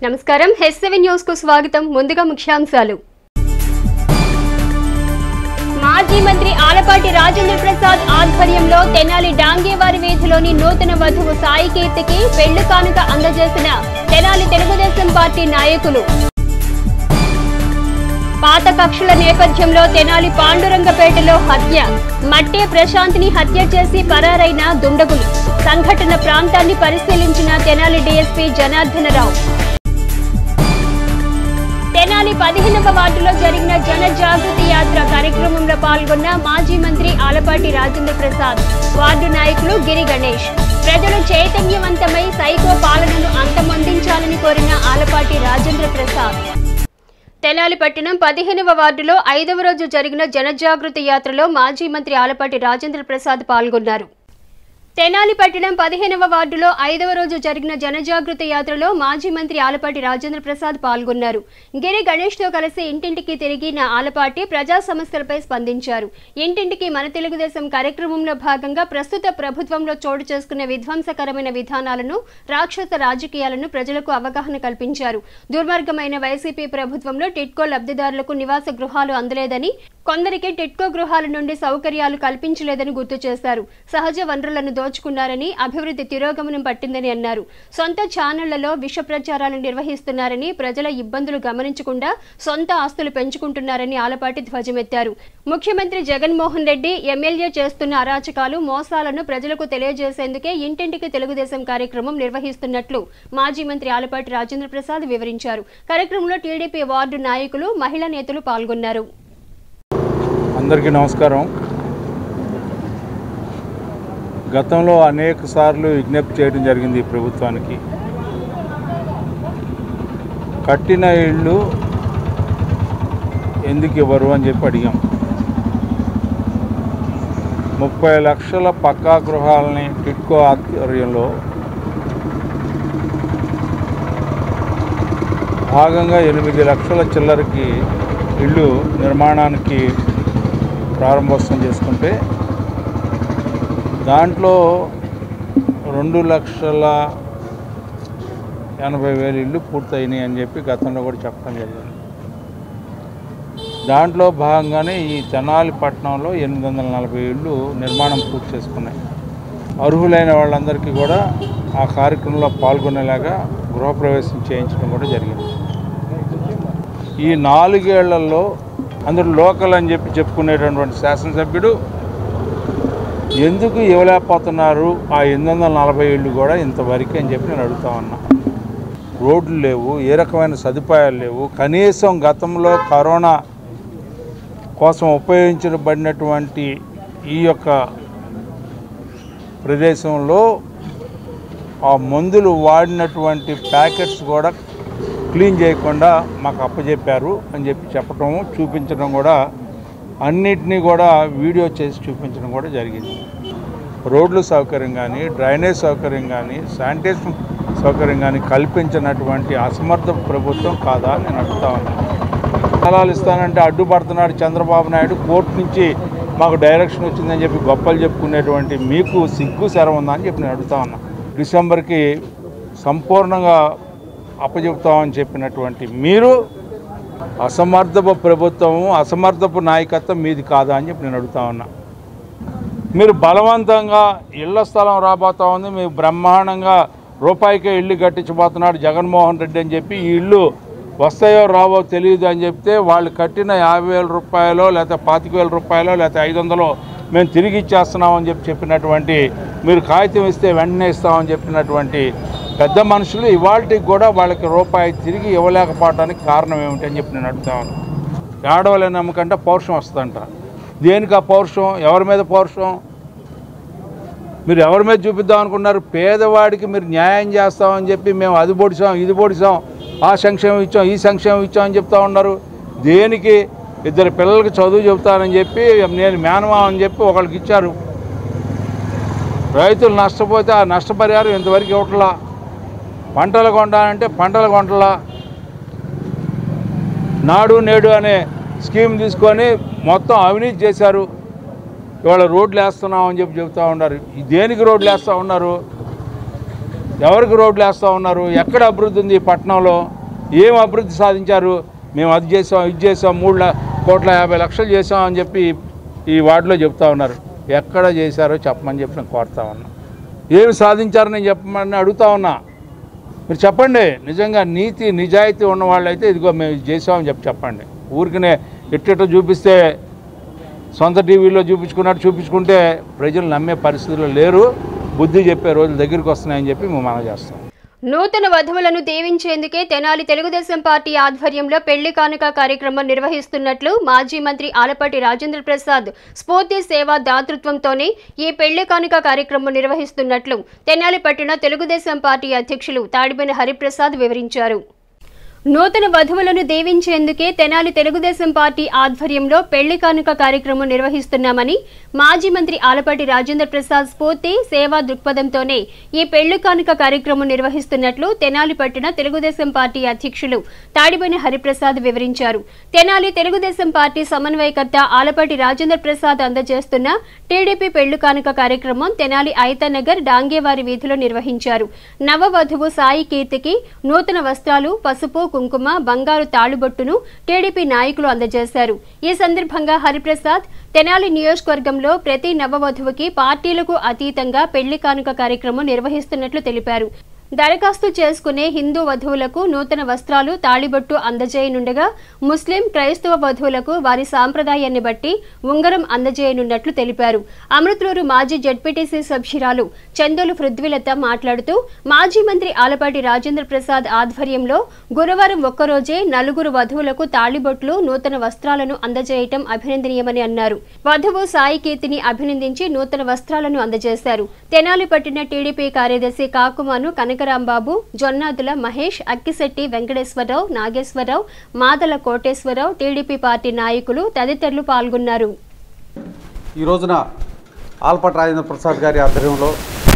నమస్కారం Hess seven news కు స్వాగతం ముందుగా ముఖ్యాంశాలు మాజీ మంత్రి ఆలపాటి రాజేంద్ర ప్రసాద్ ఆధ్వర్యంలో తెనాలి డాంగేవారి వీధిలోని నూతన వధువు సాయి కీర్తికి పెళ్లి కానుక అందజేసిన తెనాలి తెలుగుదేశం పార్టీ నాయకులు పాత కక్షల నేపథ్యంలో తెనాలి పాండురంగపేటలో హత్య మట్టే ప్రశాంత్ని హత్య చేసి పరారైన దుండగులు సంఘటన ప్రాంతాన్ని పరిశీలించిన తెనాలి డీఎస్పీ జనార్దనరావు తెనాలి పదిహేనవ వార్డులో జరిగిన జన జాగృతి యాత్ర కార్యక్రమంలో పాల్గొన్న మాజీ మంత్రి ఆలపాటి రాజేంద్ర ప్రసాద్ వార్డు నాయకులు గిరి గణేష్ ప్రజలు చైతన్యవంతమై సైకో పాలనను అంతమొందించాలని కోరిన ఆలపాటి రాజేంద్ర ప్రసాద్ తెనాలి పట్టణం పదిహేనవ వార్డులో ఐదవ రోజు జరిగిన జనజాగృతి యాత్రలో మాజీ మంత్రి ఆలపాటి రాజేంద్ర ప్రసాద్ పాల్గొన్నారు తెనాలి పట్టణం పదిహేనవ వార్డులో ఐదవ రోజు జరిగిన జనజాగృతి యాత్రలో మాజీ మంత్రి ఆలపాటి రాజేంద్ర ప్రసాద్ పాల్గొన్నారు గిరి గణేష్ తో కలిసి ఇంటింటికి తిరిగిన ఆలపాటి ప్రజా సమస్యలపై స్పందించారు ఇంటింటికి మన తెలుగుదేశం కార్యక్రమంలో భాగంగా ప్రస్తుత ప్రభుత్వంలో చోటు చేసుకున్న విధ్వంసకరమైన విధానాలను రాక్షస రాజకీయాలను ప్రజలకు అవగాహన కల్పించారు దుర్మార్గమైన వైసీపీ ప్రభుత్వంలో టిట్కో లబ్ధిదారులకు నివాస గృహాలు అందలేదని కొందరికి టిట్కో గృహాల నుండి సౌకర్యాలు కల్పించలేదని గుర్తు చేశారు సహజ వనరులను దోచుకున్నారని అభివృద్ధి తిరోగమనం పట్టిందని అన్నారు సొంత ఛానళ్లలో విష ప్రచారాలు నిర్వహిస్తున్నారని ప్రజల ఇబ్బందులు గమనించకుండా సొంత ఆస్తులు పెంచుకుంటున్నారని ఆలపాటి ధ్వజమెత్తారు ముఖ్యమంత్రి జగన్మోహన్ రెడ్డి ఎమ్మెల్యే చేస్తున్న అరాచకాలు మోసాలను ప్రజలకు తెలియజేసేందుకే ఇంటింటికి తెలుగుదేశం కార్యక్రమం నిర్వహిస్తున్నట్లు మాజీ మంత్రి ఆలపాటి రాజేంద్ర ప్రసాద్ వివరించారు కార్యక్రమంలో టీడీపీ వార్డు నాయకులు మహిళా నేతలు పాల్గొన్నారు అందరికీ నమస్కారం గతంలో అనేక సార్లు విజ్ఞప్తి చేయడం జరిగింది ఈ ప్రభుత్వానికి కట్టిన ఇళ్ళు ఎందుకు ఇవ్వరు అని చెప్పి అడిగాం ముప్పై లక్షల పక్కా గృహాలని టిట్కో ఆధ్వర్యంలో భాగంగా ఎనిమిది లక్షల చిల్లరకి ఇళ్ళు నిర్మాణానికి ప్రారంభోత్సవం చేసుకుంటే దాంట్లో రెండు లక్షల ఎనభై వేలు ఇళ్ళు పూర్తయినాయి అని చెప్పి గతంలో కూడా చెప్పడం జరిగింది దాంట్లో భాగంగానే ఈ తెనాలి పట్టణంలో ఎనిమిది వందల నలభై ఇళ్ళు నిర్మాణం పూర్తి చేసుకున్నాయి అర్హులైన వాళ్ళందరికీ కూడా ఆ కార్యక్రమంలో పాల్గొనేలాగా గృహప్రవేశం చేయించడం కూడా జరిగింది ఈ నాలుగేళ్లలో అందరూ లోకల్ అని చెప్పి చెప్పుకునేటటువంటి శాసనసభ్యుడు ఎందుకు ఇవ్వలేకపోతున్నారు ఆ ఎనిమిది వందల నలభై ఏళ్ళు కూడా ఇంతవరకు అని చెప్పి నేను అడుగుతా ఉన్నా రోడ్లు లేవు ఏ రకమైన సదుపాయాలు లేవు కనీసం గతంలో కరోనా కోసం ఉపయోగించబడినటువంటి ఈ యొక్క ప్రదేశంలో ఆ మందులు వాడినటువంటి ప్యాకెట్స్ కూడా క్లీన్ చేయకుండా మాకు అప్పచెప్పారు అని చెప్పి చెప్పటము చూపించడం కూడా అన్నిటినీ కూడా వీడియో చేసి చూపించడం కూడా జరిగింది రోడ్లు సౌకర్యం కానీ డ్రైనేజ్ సౌకర్యం కానీ శానిటేషన్ సౌకర్యం కానీ కల్పించినటువంటి అసమర్థ ప్రభుత్వం కాదా అని నేను అడుగుతా ఉన్నాను స్థలాలు ఇస్తానంటే అడ్డుపడుతున్నాడు చంద్రబాబు నాయుడు కోర్టు నుంచి మాకు డైరెక్షన్ వచ్చిందని చెప్పి గొప్పలు చెప్పుకునేటువంటి మీకు సిగ్గు శరం ఉందా అని చెప్పి నేను అడుగుతా ఉన్నా డిసెంబర్కి సంపూర్ణంగా అప్పచెప్తామని చెప్పినటువంటి మీరు అసమర్థపు ప్రభుత్వము అసమర్థపు నాయకత్వం మీది కాదా అని చెప్పి నేను అడుగుతా ఉన్నా మీరు బలవంతంగా ఇళ్ల స్థలం రాబోతా ఉంది మీరు బ్రహ్మాండంగా రూపాయికే ఇల్లు కట్టించబోతున్నాడు జగన్మోహన్ రెడ్డి అని చెప్పి ఈ ఇల్లు వస్తాయో రావో తెలియదు అని చెప్తే వాళ్ళు కట్టిన యాభై వేల రూపాయలో లేకపోతే పాతిక వేల రూపాయలో లేకపోతే ఐదు వందలో మేము తిరిగి ఇచ్చేస్తున్నామని చెప్పి చెప్పినటువంటి మీరు కాగితం ఇస్తే వెంటనే ఇస్తామని చెప్పినటువంటి పెద్ద మనుషులు ఇవాళకి కూడా వాళ్ళకి రూపాయి తిరిగి ఇవ్వలేకపోవడానికి కారణం ఏమిటి అని చెప్పి నేను అడుగుతాను ఆడవాళ్ళ నమ్మకంటే పౌరుషం వస్తుందంట దేనికి ఆ పౌరుషం ఎవరి మీద పౌరుషం మీరు ఎవరి మీద చూపిద్దాం అనుకున్నారు పేదవాడికి మీరు న్యాయం చేస్తామని చెప్పి మేము అది పొడిచాం ఇది పొడిచాం ఆ సంక్షేమం ఇచ్చాం ఈ సంక్షేమం ఇచ్చాం అని చెప్తా ఉన్నారు దేనికి ఇద్దరు పిల్లలకి చదువు చెబుతానని చెప్పి నేను మేనమా అని చెప్పి ఒకళ్ళకి ఇచ్చారు రైతులు నష్టపోతే ఆ నష్టపరిహారం ఇంతవరకు ఇవ్వట్లా పంటలు కొంటానంటే పంటలు కొంటలా నాడు నేడు అనే స్కీమ్ తీసుకొని మొత్తం అవినీతి చేశారు ఇవాళ రోడ్లు వేస్తున్నాం అని చెప్పి చెబుతూ ఉన్నారు ఈ దేనికి రోడ్లు వేస్తూ ఉన్నారు ఎవరికి రోడ్లు వేస్తూ ఉన్నారు ఎక్కడ అభివృద్ధి ఉంది ఈ పట్టణంలో ఏం అభివృద్ధి సాధించారు మేము అది చేసాం ఇది చేసాం మూడు ల- కోట్ల యాభై లక్షలు చేసాం అని చెప్పి ఈ వార్డులో చెప్తా ఉన్నారు ఎక్కడ చేశారో చెప్పమని చెప్పి నేను కోరుతా ఉన్నా ఏమి సాధించారని చెప్పమని అడుగుతా ఉన్నా మీరు చెప్పండి నిజంగా నీతి నిజాయితీ ఉన్న వాళ్ళైతే ఇదిగో మేము ఇది చేసామని చెప్పి చెప్పండి ఊరికనే ఎట్టెట్టో చూపిస్తే సొంత టీవీలో చూపించుకున్నట్టు చూపించుకుంటే ప్రజలు నమ్మే పరిస్థితుల్లో లేరు బుద్ధి చెప్పే రోజులు దగ్గరికి వస్తున్నాయని చెప్పి మేము మనం చేస్తాం నూతన వధువులను దీవించేందుకే తెనాలి తెలుగుదేశం పార్టీ ఆధ్వర్యంలో పెళ్లి కానుక కార్యక్రమం నిర్వహిస్తున్నట్లు మాజీ మంత్రి ఆలపాటి రాజేంద్ర ప్రసాద్ స్ఫూర్తి సేవా దాతృత్వంతోనే ఈ పెళ్లి కానుక కార్యక్రమం నిర్వహిస్తున్నట్లు తెనాలి పట్టణ తెలుగుదేశం పార్టీ అధ్యక్షులు తాడిబెన హరిప్రసాద్ వివరించారు నూతన వధువులను దీవించేందుకే తెనాలి తెలుగుదేశం పార్టీ ఆధ్వర్యంలో పెళ్లి కానుక కార్యక్రమం నిర్వహిస్తున్నామని మాజీ మంత్రి ఆలపాటి రాజేంద్ర ప్రసాద్ స్ఫూర్తి సేవా దృక్పథంతోనే ఈ పెళ్లి కానుక కార్యక్రమం నిర్వహిస్తున్నట్లు తెనాలి పట్టణ తెలుగుదేశం పార్టీ అధ్యక్షులు తాడిబోని హరిప్రసాద్ వివరించారు తెనాలి తెలుగుదేశం పార్టీ సమన్వయకర్త ఆలపాటి రాజేంద్ర ప్రసాద్ అందజేస్తున్న టీడీపీ పెళ్లి కానుక కార్యక్రమం తెనాలి ఐతనగర్ డాంగేవారి వీధిలో నిర్వహించారు నవవధువు సాయి కీర్తికి నూతన వస్త్రాలు పసుపు కుంకుమ బంగారు తాళుబొట్టును టీడీపీ నాయకులు అందజేశారు ఈ సందర్భంగా హరిప్రసాద్ తెనాలి నియోజకవర్గంలో ప్రతి నవవధువుకి పార్టీలకు అతీతంగా పెళ్లి కానుక కార్యక్రమం నిర్వహిస్తున్నట్లు తెలిపారు దరఖాస్తు చేసుకునే హిందూ వధువులకు నూతన వస్త్రాలు తాళిబొట్టు అందజేయనుండగా ముస్లిం క్రైస్తవ వధువులకు వారి సాంప్రదాయాన్ని బట్టి ఉంగరం అందజేయనున్నట్లు తెలిపారు అమృతలూరు మాజీ జడ్పీటీసీ సభ్యురాలు చందోలు పృథ్వీలత మాట్లాడుతూ మాజీ మంత్రి ఆలపాటి రాజేంద్ర ప్రసాద్ ఆధ్వర్యంలో గురువారం ఒక్కరోజే నలుగురు వధువులకు తాళిబొట్లు నూతన వస్త్రాలను అందజేయటం అభినందనీయమని అన్నారు వధువు సాయి కీర్తిని అభినందించి నూతన వస్త్రాలను అందజేశారు తెనాలి పట్టిన టీడీపీ కార్యదర్శి కాకుమాను కనకరాంబాబు జొన్నాదుల మహేష్ అక్కిశెట్టి వెంకటేశ్వరరావు నాగేశ్వరరావు మాదల కోటేశ్వరరావు టీడీపీ పార్టీ నాయకులు తదితరులు పాల్గొన్నారు ఈ రోజున ఆల్పట్ రాజేంద్ర ప్రసాద్ గారి ఆధ్వర్యంలో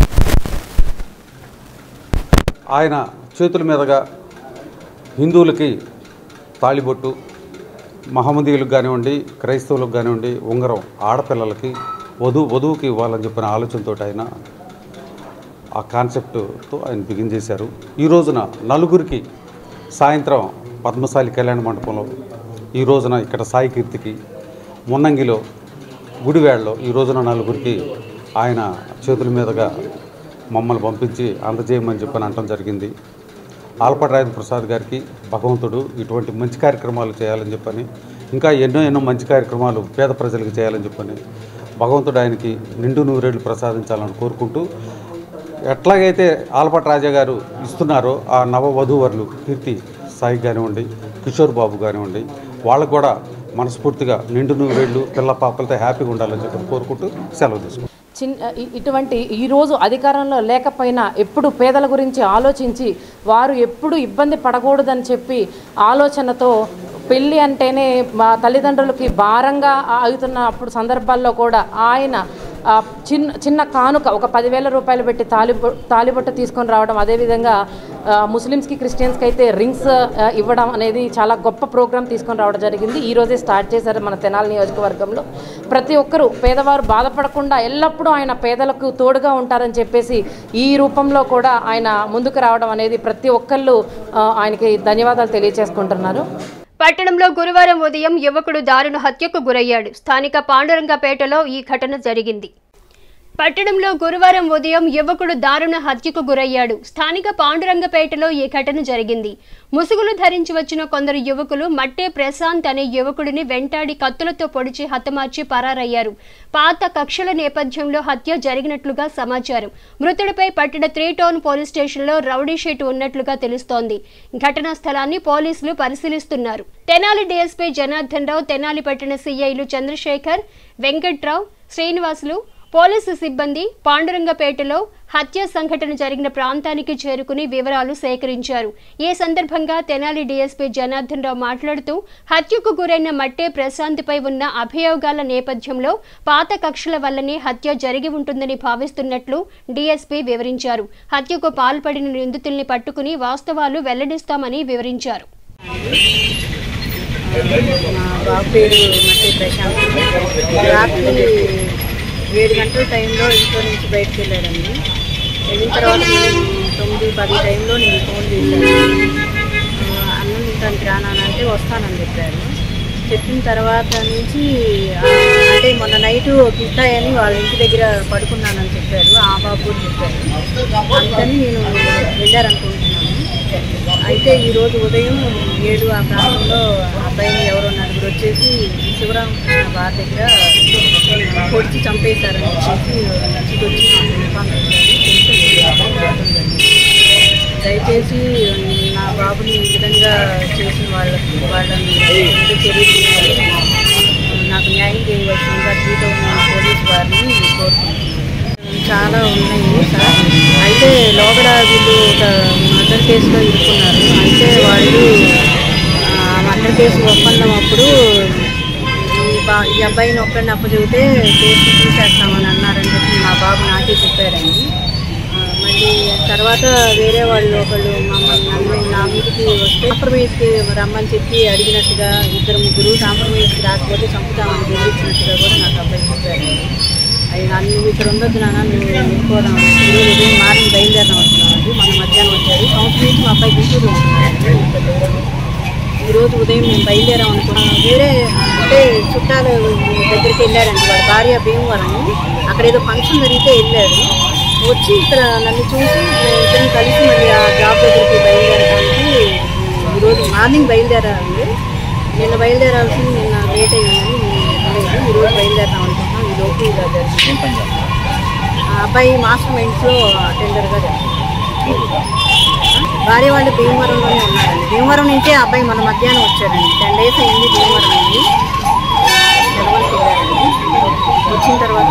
ఆయన చేతుల మీదుగా హిందువులకి తాళిబొట్టు మహమ్మదీయులకు కానివ్వండి క్రైస్తవులకు కానివ్వండి ఉంగరం ఆడపిల్లలకి వధువు వధువుకి ఇవ్వాలని చెప్పిన ఆలోచనతో ఆయన ఆ కాన్సెప్ట్తో ఆయన బిగిన్ చేశారు ఈ రోజున నలుగురికి సాయంత్రం పద్మశాలి కళ్యాణ మండపంలో ఈ రోజున ఇక్కడ సాయి కీర్తికి మున్నంగిలో గుడివేళ్ళలో ఈ రోజున నలుగురికి ఆయన చేతుల మీదుగా మమ్మల్ని పంపించి అందజేయమని చెప్పని అనటం జరిగింది ఆల్పట్ రాజేంద్ర ప్రసాద్ గారికి భగవంతుడు ఇటువంటి మంచి కార్యక్రమాలు చేయాలని చెప్పని ఇంకా ఎన్నో ఎన్నో మంచి కార్యక్రమాలు పేద ప్రజలకు చేయాలని చెప్పని భగవంతుడు ఆయనకి నిండు నూరేళ్లు ప్రసాదించాలని కోరుకుంటూ ఎట్లాగైతే ఆల్పట్ రాజా గారు ఇస్తున్నారో ఆ నవ వధూవరులు కీర్తి సాయి కానివ్వండి కిషోర్ బాబు కానివ్వండి వాళ్ళకు కూడా మనస్ఫూర్తిగా నిండు నూరేళ్ళు పిల్ల పాపలతో హ్యాపీగా ఉండాలని చెప్పి కోరుకుంటూ సెలవు తీసుకుంటాం చిన్న ఇ- ఇటువంటి ఈరోజు అధికారంలో లేకపోయినా ఎప్పుడు పేదల గురించి ఆలోచించి వారు ఎప్పుడు ఇబ్బంది పడకూడదని చెప్పి ఆలోచనతో పెళ్ళి అంటేనే మా తల్లిదండ్రులకి భారంగా అవుతున్న అప్పుడు సందర్భాల్లో కూడా ఆయన ఆ, చిన్న చిన్న కానుక ఒక పదివేల రూపాయలు పెట్టి తాలిబొ తాలిబొట్ట తీసుకొని రావడం అదేవిధంగా ఆ, ముస్లిమ్స్కి క్రిస్టియన్స్కి అయితే రింగ్స్ ఆ, ఇవ్వడం అనేది చాలా గొప్ప ప్రోగ్రామ్ తీసుకొని రావడం జరిగింది ఈ రోజే స్టార్ట్ చేశారు మన తెనాలి నియోజకవర్గంలో ప్రతి ఒక్కరూ పేదవారు బాధపడకుండా ఎల్లప్పుడూ ఆయన పేదలకు తోడుగా ఉంటారని చెప్పేసి ఈ రూపంలో కూడా ఆయన ముందుకు రావడం అనేది ప్రతి ఒక్కళ్ళు ఆ, ఆయనకి ధన్యవాదాలు తెలియజేసుకుంటున్నారు పట్టణంలో గురువారం ఉదయం యువకుడు దారుణ హత్యకు గురయ్యాడు స్థానిక పాండురంగపేటలో ఈ ఘటన జరిగింది పట్టణంలో గురువారం ఉదయం యువకుడు దారుణ హత్యకు గురయ్యాడు స్థానిక పాండురంగపేటలో ఈ ఘటన జరిగింది ముసుగులు ధరించి వచ్చిన కొందరు యువకులు మట్టే ప్రశాంత్ అనే యువకుడిని వెంటాడి కత్తులతో పొడిచి హతమార్చి పరారయ్యారు పాత కక్షల నేపథ్యంలో హత్య జరిగినట్లుగా సమాచారం మృతుడిపై పట్టణ త్రీ టౌన్ పోలీస్ స్టేషన్లో రౌడీ షీట్ ఉన్నట్లుగా తెలుస్తోంది ఘటనా స్థలాన్ని పోలీసులు పరిశీలిస్తున్నారు తెనాలి డీఎస్పీ జనార్దన్ రావు తెనాలి పట్టణ సీఐలు చంద్రశేఖర్ వెంకట్రావు శ్రీనివాసులు పోలీసు సిబ్బంది పాండురంగపేటలో హత్య సంఘటన జరిగిన ప్రాంతానికి చేరుకుని వివరాలు సేకరించారు ఈ సందర్భంగా తెనాలి డీఎస్పీ జనార్దన్ రావు మాట్లాడుతూ హత్యకు గురైన మట్టే ప్రశాంత్పై ఉన్న అభియోగాల నేపథ్యంలో పాత కక్షల వల్లనే హత్య జరిగి ఉంటుందని భావిస్తున్నట్లు డీఎస్పీ వివరించారు హత్యకు పాల్పడిన నిందితుల్ని పట్టుకుని వాస్తవాలు వెల్లడిస్తామని వివరించారు మా బాబు పేరు మట్టి ప్రశాంత్ రాత్రి ఏడు గంటల టైంలో ఇంట్లో నుంచి బయటకు వెళ్ళాడండి వెళ్ళిన తర్వాత మేము తొమ్మిది పది టైంలో నేను ఫోన్ చేశాను ఆ, అన్నం తింటానికి రానంటే వస్తానని చెప్పారు చెప్పిన తర్వాత నుంచి ఆ, అంటే మొన్న నైట్ కిస్తాయని వాళ్ళ ఇంటి దగ్గర పడుకున్నానని చెప్పారు ఆ బాబు కూడా చెప్పారు అందుకని నేను వెళ్ళారనుకుంటున్నాను అయితే ఈరోజు ఉదయం ఏడు ఆ ప్రాంతంలో అబ్బాయిని ఎవరో నలుగురు వచ్చేసి శివరామకృష్ణ బార్ దగ్గర పొడిచి చంపేశారని చెప్పేసి ఇంటికి వచ్చి నాకు ఇన్ఫామ్ చేశారు తెలిసి రావడం జరిగింది. దయచేసి నా బాబుని ఈ విధంగా చేసిన వాళ్ళకి వాళ్ళని ఏదో చర్య తీసుకోవాలి. నాకు న్యాయం చేయవలసిందిగా త్రీ పోలీస్ వారిని కోరుకుంటున్నాను చాలా ఉన్నాయి సార్ అయితే లోగడ వీళ్ళు ఒక మర్డర్ కేసులో ఇరుక్కున్నారు అయితే వాళ్ళు ఆ, మర్డర్ కేసు ఒప్పందం అప్పుడు ఈ బా ఈ అబ్బాయిని ఒక్కడిని అప్పచెబితే కేసు తీసేస్తామని అన్నారని చెప్పి మా బాబు నాకే చెప్పారండి ఆ, మళ్ళీ తర్వాత వేరే వాళ్ళు ఒకళ్ళు మమ్మల్ని నన్ను నా మీదకి వస్తే కాంప్రమైజ్కి రమ్మని చెప్పి అడిగినట్టుగా ఇద్దరు ముగ్గురు కాంప్రమైజ్కి రాకపోతే చంపుతామని బెదిరించినట్టుగా కూడా నాకు అబ్బాయి చెప్పారు అవి నన్ను నువ్వు ఇక్కడ ఉండొద్దు నాన్న నువ్వు వెళ్ళిపోదాం ఈరోజు ఉదయం మార్నింగ్ బయలుదేరడం అవుతున్నామండి మన మధ్యాహ్నం వచ్చారు సంవత్సరం నుంచి మా అబ్బాయి గుంటూరు ఉంటున్నాడు ఈరోజు ఉదయం మేము బయలుదేరాం అనుకున్నాం వేరే అంటే చుట్టాల దగ్గరికి వెళ్ళాడండి వాళ్ళ భార్య భీమవరం అక్కడ ఏదో ఫంక్షన్ జరిగితే వెళ్ళాడు వచ్చి ఇక్కడ నన్ను చూసి ఇద్దరిని కలిసి మళ్ళీ ఆ జాబ్ దగ్గరికి బయలుదేరడానికి ఈరోజు మార్నింగ్ బయలుదేరాలండి నిన్న బయలుదేరాల్సింది నిన్న లేట్ అయ్యిందని వెళ్ళలేదు ఈరోజు బయలుదేరదాం అనుకుంటున్నాం ఈ లోపు ఇలా జరిగింది ఆ అబ్బాయి మాస్టర్ మైండ్స్లో అటెండర్గా చేస్తాడు భార్య వాళ్ళు భీమవరంలోనే ఉన్నారండి భీమవరం నుంచే ఆ అబ్బాయి మన మధ్యాహ్నం వచ్చారండి టెన్ డేస్ అయింది భీమవరం నుండి సెలవులకు వెళ్ళారండి వచ్చిన తర్వాత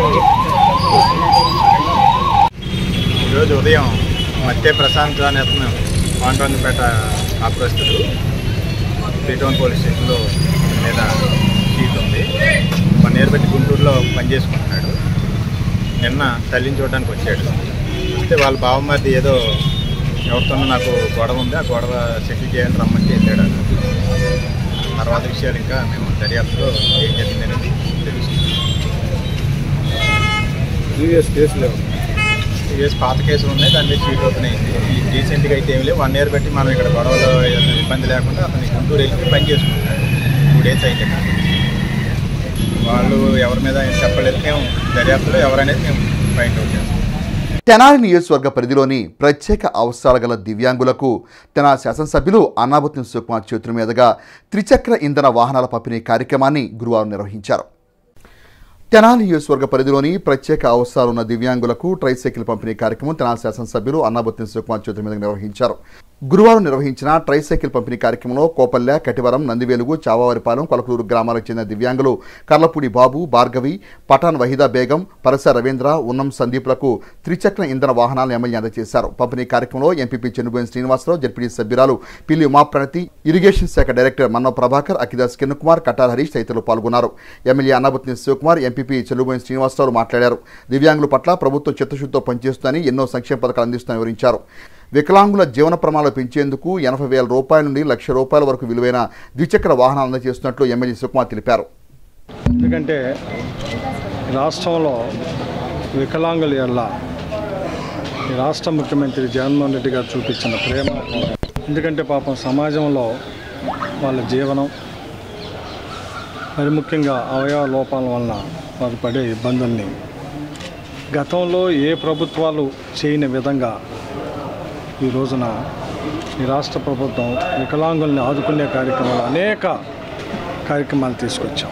ఈరోజు ఉదయం మధ్య ప్రశాంత్ అనే అతను పాండ్రంగపేట ఆప్రస్తుడు త్రీటౌన్ పోలీస్ స్టేషన్లో అతని మీద షీట్ ఉంది వన్ ఇయర్ బట్టి గుంటూరులో పనిచేసుకుంటున్నాడు నిన్న తల్లిని చూడడానికి వచ్చాడు వస్తే వాళ్ళ బావమరిది ఏదో ఎవరితోనో నాకు గొడవ ఉంది ఆ గొడవ సెటిల్ చేయాలని రమ్మంటే వెళ్ళాడు అతను. తర్వాత విషయాలు ఇంకా మేము దర్యాప్తులో ఏం జరిగిందనేది తెలుస్తుంది ప్రీవియస్ కేసులు కేసు పాత కేసులు ఉన్నాయి దాని మీద షీట్ ఓపెన్ అయింది ఈ రీసెంట్గా అయితే ఏమి లేవు వన్ ఇయర్ బట్టి మనం ఇక్కడ గొడవలో ఏదైనా ఇబ్బంది లేకుండా అతని గుంటూరు వెళ్ళి పని చేసుకుంటాడు టూ డేస్ అయితే ఇక్కడ. వాళ్ళు ఎవరి మీద ఏం చెప్పలేదు మేము దర్యాప్తులో ఎవరనేది మేము ఫైండ్ అవుట్ చేస్తాం తెనాలి నియోజకవర్గ పరిధిలోని ప్రత్యేక అవసరాలు గల దివ్యాంగులకు తెనాలి శాసనసభ్యులు అన్నాబత్తి సుకుమార్ చేతుల మీదుగా త్రిచక్ర ఇంధన వాహనాల పంపిణీ కార్యక్రమాన్ని గురువారం నిర్వహించారు తెనాలి నియోజకవర్గ పరిధిలోని ప్రత్యేక అవసరాలు ఉన్న దివ్యాంగులకు ట్రైసైకిల్ పంపిణీ కార్యక్రమం తెనాలి శాసనసభ్యులు అన్నాబత్తి సుకుమార్ చేతుల మీదుగా నిర్వహించారు గురువారం నిర్వహించిన ట్రైసైకిల్ పంపిణీ కార్యక్రమంలో కోపల్లె కటివరం నందివేలుగు చావావారిపాలెం కొలకలూరు గ్రామాలకు చెందిన దివ్యాంగులు కర్లపూడి బాబు భార్గవి పఠాన్ వహీదా బేగం పరస రవీంద్ర ఉన్నం సందీప్లకు త్రిచక్ర ఇంధన వాహనాలను ఎమ్మెల్యే అందజేశారు పంపిణీ కార్యక్రమంలో ఎంపీపీ చెన్నుబోయిన శ్రీనివాసరావు జడ్పీడీ సభ్యురాలు పిల్లి ఉమాప్రణతి ఇరిగేషన్ శాఖ డైరెక్టర్ మన్నో ప్రభాకర్ అఖిదాస్ కిరణ్ కుమార్ కటార్ హరీష్ తదితరులు పాల్గొన్నారు ఎమ్మెల్యే అన్నాబత్ని శివకుమార్ ఎంపీపీ చెల్లుబోయిన శ్రీనివాసరావు మాట్లాడారు దివ్యాంగుల పట్ల ప్రభుత్వం చిత్తశుద్ధితో పనిచేస్తుందని ఎన్నో సంక్షేమ పథకాలు అందిస్తుందని వివరించారు వికలాంగుల జీవన ప్రమాణాలు పెంచేందుకు ఎనభై వేల రూపాయల నుండి లక్ష రూపాయల వరకు విలువైన ద్విచక్ర వాహనాలు అందజేస్తున్నట్లు ఎమ్మెల్యే శివకుమార్ తెలిపారు ఎందుకంటే రాష్ట్రంలో వికలాంగుల ఎల్ల ఈ రాష్ట్ర ముఖ్యమంత్రి జగన్మోహన్ రెడ్డి గారు చూపించిన ప్రేమ ఎందుకంటే పాపం సమాజంలో వాళ్ళ జీవనం మరి ముఖ్యంగా అవయవ లోపాల వలన వారు పడే ఇబ్బందుల్ని గతంలో ఏ ప్రభుత్వాలు చేయని విధంగా ఈ రోజున ఈ రాష్ట్ర ప్రభుత్వం వికలాంగుల్ని ఆదుకునే కార్యక్రమాలు అనేక కార్యక్రమాలు తీసుకొచ్చాం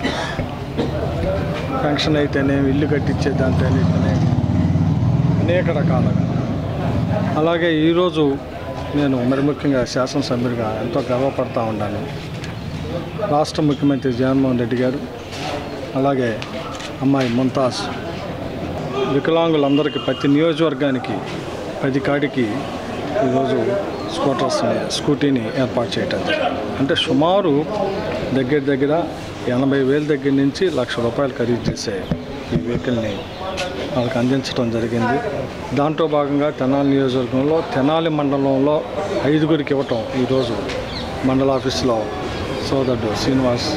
పెన్షన్ అయితేనే ఇల్లు కట్టించే దాంతో అయితేనే అనేక రకాలుగా అలాగే ఈరోజు నేను మరి ముఖ్యంగా శాసనసభ్యుడిగా ఎంతో గర్వపడతా ఉన్నాను రాష్ట్ర ముఖ్యమంత్రి జగన్మోహన్ రెడ్డి గారు అలాగే అమ్మాయి ముంతాజ్ వికలాంగులందరికీ ప్రతి నియోజకవర్గానికి పది కాడికి ఈరోజు స్కూటర్స్ని స్కూటీని ఏర్పాటు చేయటం జరిగింది. అంటే సుమారు దగ్గర దగ్గర ఎనభై వేల దగ్గర నుంచి లక్ష రూపాయలు ఖరీదు చేసే ఈ వెహికల్ని వాళ్ళకి అందించడం జరిగింది దాంట్లో భాగంగా తెనాలి నియోజకవర్గంలో తెనాలి మండలంలో ఐదుగురికి ఇవ్వటం ఈరోజు మండల ఆఫీసులో సోదరుడు శ్రీనివాస్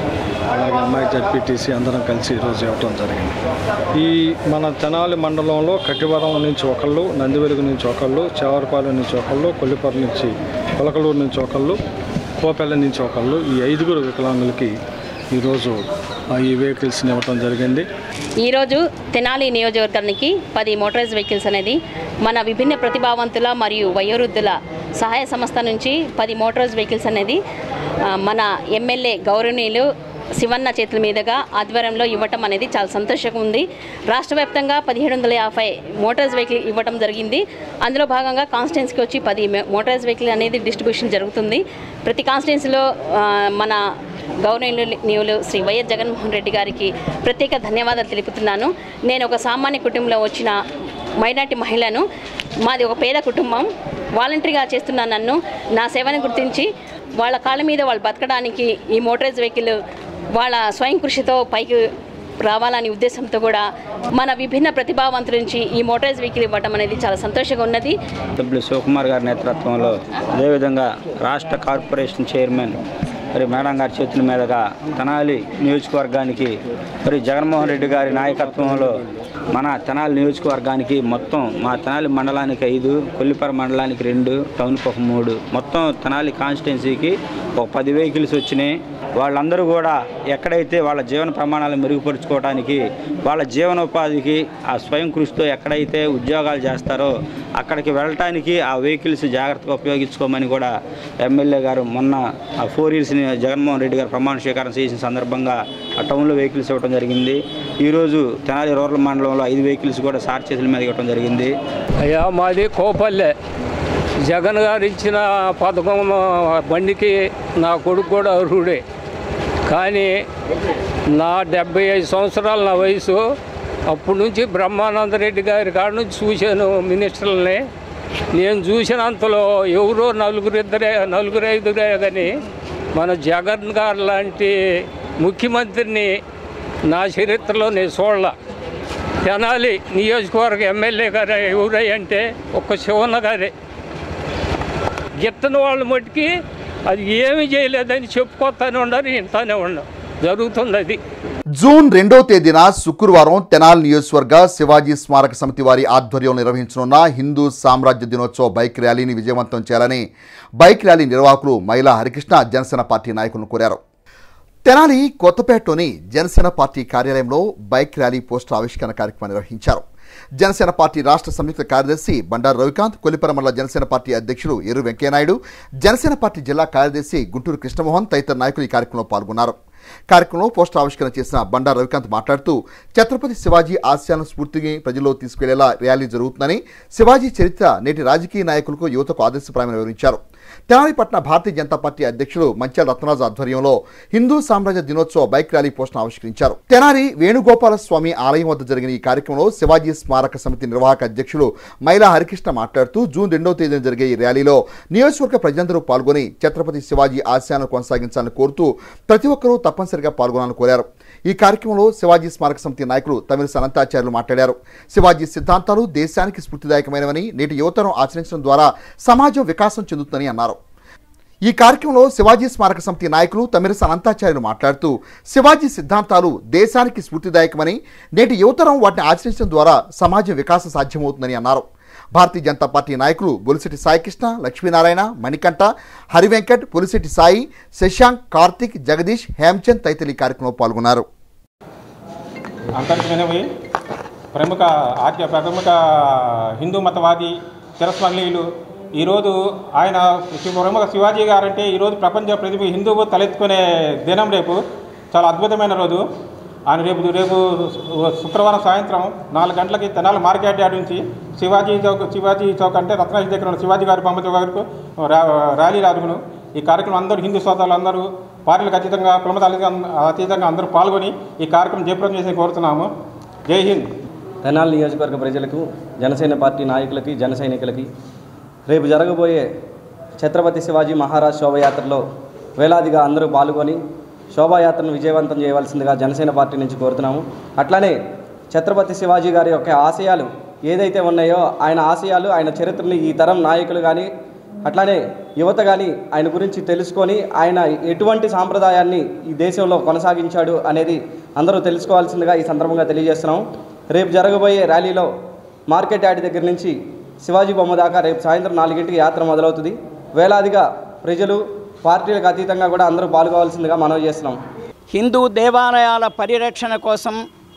అలాగే అమ్మాయి జడ్పీటీసీ అందరం కలిసి ఈరోజు ఇవ్వటం జరిగింది ఈ మన తెనాలి మండలంలో కట్టివరం నుంచి ఒకళ్ళు నందివెలుగు నుంచి ఒకళ్ళు చేవరపాలెం నుంచి ఒకళ్ళు కొల్లిపర నుంచి కొలకలూరు నుంచి ఒకళ్ళు కోపెల్ల నుంచి ఒకళ్ళు ఈ ఐదుగురు వికలాంగులకి ఈరోజు ఆ, ఈ వెహికల్స్ని ఇవ్వటం జరిగింది ఈరోజు తెనాలి నియోజకవర్గానికి పది మోటారైజ్ వెహికల్స్ అనేది మన విభిన్న ప్రతిభావంతుల మరియు వయోవృద్ధుల సహాయ సంస్థ నుంచి పది మోటారైజ్ వెహికల్స్ అనేది ఆ, మన ఎమ్మెల్యే గౌరవనీయులు శివన్న చేతుల మీదుగా ఆధ్వర్యంలో ఇవ్వటం అనేది చాలా సంతోషంగా ఉంది రాష్ట్ర వ్యాప్తంగా పదిహేడు వందల యాభై మోటార్స్ వెహికల్ ఇవ్వటం జరిగింది అందులో భాగంగా కాన్స్టిట్యున్సీకి వచ్చి పది మోటార్స్ వెహికల్ అనేది డిస్ట్రిబ్యూషన్ జరుగుతుంది ప్రతి కాన్స్టిట్యున్సీలో ఆ, మన గౌరవనీయులు శ్రీ వైఎస్ జగన్మోహన్ రెడ్డి గారికి ప్రత్యేక ధన్యవాదాలు తెలుపుతున్నాను నేను ఒక సామాన్య కుటుంబంలో వచ్చిన మైనార్టీ మహిళను మాది ఒక పేద కుటుంబం వాలంటరీగా చేస్తున్న నన్ను నా సేవను గుర్తించి వాళ్ళ కాళ్ళ మీద వాళ్ళు బతకడానికి ఈ మోటారైజ్ వెహికల్ వాళ్ళ స్వయం కృషితో పైకి రావాలనే ఉద్దేశంతో కూడా మన విభిన్న ప్రతిభావంతుల నుంచి ఈ మోటారైజ్ వెహికల్ ఇవ్వడం అనేది చాలా సంతోషంగా ఉన్నది డబ్ల్యూ శివకుమార్ గారి నేతృత్వంలో అదేవిధంగా రాష్ట్ర కార్పొరేషన్ చైర్మన్ మరి మేడం గారి చేతుల మీదుగా తెనాలి నియోజకవర్గానికి మరి జగన్మోహన్ రెడ్డి గారి నాయకత్వంలో మన తెనాలి నియోజకవర్గానికి మొత్తం మా తెనాలి మండలానికి ఐదు కొల్లిపర మండలానికి రెండు టౌన్కి ఒక మూడు మొత్తం తెనాలి కాన్స్టిట్యున్సీకి ఒక పది వెహికల్స్ వచ్చినాయి వాళ్ళందరూ కూడా ఎక్కడైతే వాళ్ళ జీవన ప్రమాణాలు మెరుగుపరుచుకోవడానికి వాళ్ళ జీవనోపాధికి ఆ స్వయం కృషితో ఎక్కడైతే ఉద్యోగాలు చేస్తారో అక్కడికి వెళ్ళటానికి ఆ వెహికల్స్ జాగ్రత్తగా ఉపయోగించుకోమని కూడా ఎమ్మెల్యే గారు మొన్న ఆ ఫోర్ ఇయర్స్ని జగన్మోహన్ రెడ్డి గారు ప్రమాణ స్వీకారం చేసిన సందర్భంగా ఆ టౌన్లో వెహికల్స్ ఇవ్వడం జరిగింది ఈరోజు తెనాలి రూరల్ మండలంలో ఐదు వెహికల్స్ కూడా సార్ చేతుల మీద ఇవ్వడం జరిగింది అయ్యా మాది కోపల్లె జగన్ గారు ఇచ్చిన పథకం బండికి నా కొడుకు కూడా అర్హుడే కానీ నా డెబ్బై ఐదు సంవత్సరాలు నా వయసు అప్పటి నుంచి బ్రహ్మానందరెడ్డి గారి కాడ నుంచి చూశాను మినిస్టర్లని నేను చూసినంతలో ఎవరో నలుగురు ఇద్దరే నలుగురు ఐదుగురే కానీ మన జగన్ గారు లాంటి ముఖ్యమంత్రిని నా చరిత్రలో నేను చూడాల తెనాలి నియోజకవర్గ ఎమ్మెల్యే గారు ఎవరై అంటే ఒక్క శివన్న గారే గిట్టని వాళ్ళ మట్టుకి అది ఏమి చేయలేదని చెప్పుకోతానే ఉన్నారు ఇంతానే ఉన్నాం జరుగుతుంది అది జూన్ రెండో తేదీన శుక్రవారం తెనాల్ నియోజకవర్గ శివాజీ స్మారక సమితి వారి ఆధ్వర్యంలో నిర్వహించనున్న హిందూ సామ్రాజ్య దినోత్సవ బైక్ ర్యాలీని విజయవంతం చేయాలని బైక్ ర్యాలీ నిర్వాహకులు మైలా హరికృష్ణ జనసేన పార్టీ నాయకులను కోరారు తెనాలి కొత్తపేటలోని జనసేన పార్టీ కార్యాలయంలో బైక్ ర్యాలీ పోస్టర్ ఆవిష్కరణ కార్యక్రమం నిర్వహించారు జనసేన పార్టీ రాష్ట్ర సంయుక్త కార్యదర్శి బండారు రవికాంత్ కొలిపర మండల జనసేన పార్టీ అధ్యక్షుడు ఎర్రు వెంకయ్యనాయుడు జనసేన పార్టీ జిల్లా కార్యదర్శి గుంటూరు కృష్ణమోహన్ తదితర నాయకులు ఈ కార్యక్రమంలో పాల్గొన్నారు కార్యక్రమంలో పోస్టర్ ఆవిష్కరణ చేసిన బండారు రవికాంత్ మాట్లాడుతూ ఛత్రపతి శివాజీ ఆశయాలను స్ఫూర్తిగా ప్రజల్లో తీసుకెళ్లేలా ర్యాలీ జరుగుతుందని శివాజీ చరిత్ర నేటి రాజకీయ నాయకులకు యువతకు ఆదర్శప్రాయమని వివరించారు తెనాలిపట్న భారతీయ జనతా పార్టీ అధ్యక్షుడు మంచాల రత్నరాజు ఆధ్వర్యంలో హిందూ సామ్రాజ్య దినోత్సవ బైక్ ర్యాలీ పోస్టును ఆవిష్కరించారు తెనాలి వేణుగోపాల స్వామి ఆలయం వద్ద జరిగిన ఈ కార్యక్రమంలో శివాజీ స్మారక సమితి నిర్వాహక అధ్యక్షుడు మైలా హరికృష్ణ మాట్లాడుతూ జూన్ రెండవ తేదీన జరిగే ఈ ర్యాలీలో నియోజకవర్గ ప్రజలందరూ పాల్గొని ఛత్రపతి శివాజీ ఆశయాలను కొనసాగించాలని కోరుతూ ప్రతి ఒక్కరూ తప్పనిసరిగా పాల్గొనాలని కోరారు ఈ కార్యక్రమంలో శివాజీ స్మారక సమితి నాయకులు తమిళ అనంతాచార్యులు మాట్లాడారు శివాజీ సిద్ధాంతాలు దేశానికి స్ఫూర్తిదాయకమైనవని నేటి యువతరం ఆచరించడం ద్వారా సమాజం వికాసం చెందుతుందని అన్నారు ఈ కార్యక్రమంలో శివాజీ స్మారక సమితి నాయకులు తమిరస అనంతాచార్యులు మాట్లాడుతూ శివాజీ సిద్ధాంతాలు దేశానికి స్ఫూర్తిదాయకమని నేటి యువతరం వాటిని ఆచరించడం ద్వారా సమాజం వికాసం సాధ్యమవుతుందని అన్నారు భారతీయ జనతా పార్టీ నాయకులు బొలిశెట్టి సాయికృష్ణ లక్ష్మీనారాయణ మణికంఠ హరివెంకట్ పులిశెట్టి సాయి శశాంక్ కార్తిక్ జగదీష్ హేమచంద్ తదితరులు ఈ కార్యక్రమంలో పాల్గొన్నారు అంతర్జనవి ప్రముఖ ఆద్య ప్రముఖ హిందూ మతవాది చిరస్మరణీయులు ఈరోజు ఆయన శివ- ప్రముఖ శివాజీ గారంటే ఈరోజు ప్రపంచ ప్రతి హిందువు తలెత్తుకునే దినం రేపు చాలా అద్భుతమైన రోజు ఆయన రేపు రేపు శుక్రవారం సాయంత్రం నాలుగు గంటలకి తెనాలి మార్కెట్ యార్డ్ నుంచి శివాజీ చౌక్ శివాజీ చౌక్ అంటే రత్నాజీ దగ్గర ఉన్న శివాజీ గారి బొమ్మ వరకు రా ర్యాలీ రాదుకును ఈ కార్యక్రమం అందరూ హిందూ సోదరులు అందరూ పార్టీలకు అతీతంగా కులమతాలకు అతీతంగా అందరూ పాల్గొని ఈ కార్యక్రమం జయప్రదం చేసి కోరుతున్నాము జై హింద్ తెనాలి నియోజకవర్గ ప్రజలకు జనసేన పార్టీ నాయకులకి జన సైనికులకి రేపు జరగబోయే ఛత్రపతి శివాజీ మహారాజ్ శోభయాత్రలో వేలాదిగా అందరూ పాల్గొని శోభాయాత్రను విజయవంతం చేయవలసిందిగా జనసేన పార్టీ నుంచి కోరుతున్నాము అట్లానే ఛత్రపతి శివాజీ గారి యొక్క ఆశయాలు ఏదైతే ఉన్నాయో ఆయన ఆశయాలు ఆయన చరిత్రని ఈ తరం నాయకులు కానీ అట్లానే యువత కానీ ఆయన గురించి తెలుసుకొని ఆయన ఎటువంటి సాంప్రదాయాన్ని ఈ దేశంలో కొనసాగించాడు అనేది అందరూ తెలుసుకోవాల్సిందిగా ఈ సందర్భంగా తెలియజేస్తున్నాం రేపు జరగబోయే ర్యాలీలో మార్కెట్ యార్డ్ దగ్గర నుంచి శివాజీ బొమ్మ దాకా రేపు సాయంత్రం నాలుగింటికి యాత్ర మొదలవుతుంది వేలాదిగా ప్రజలు పార్టీలకు అతీతంగా కూడా అందరూ పాల్గొవాల్సిందిగా మనవి చేస్తున్నాం హిందూ దేవాలయాల పరిరక్షణ కోసం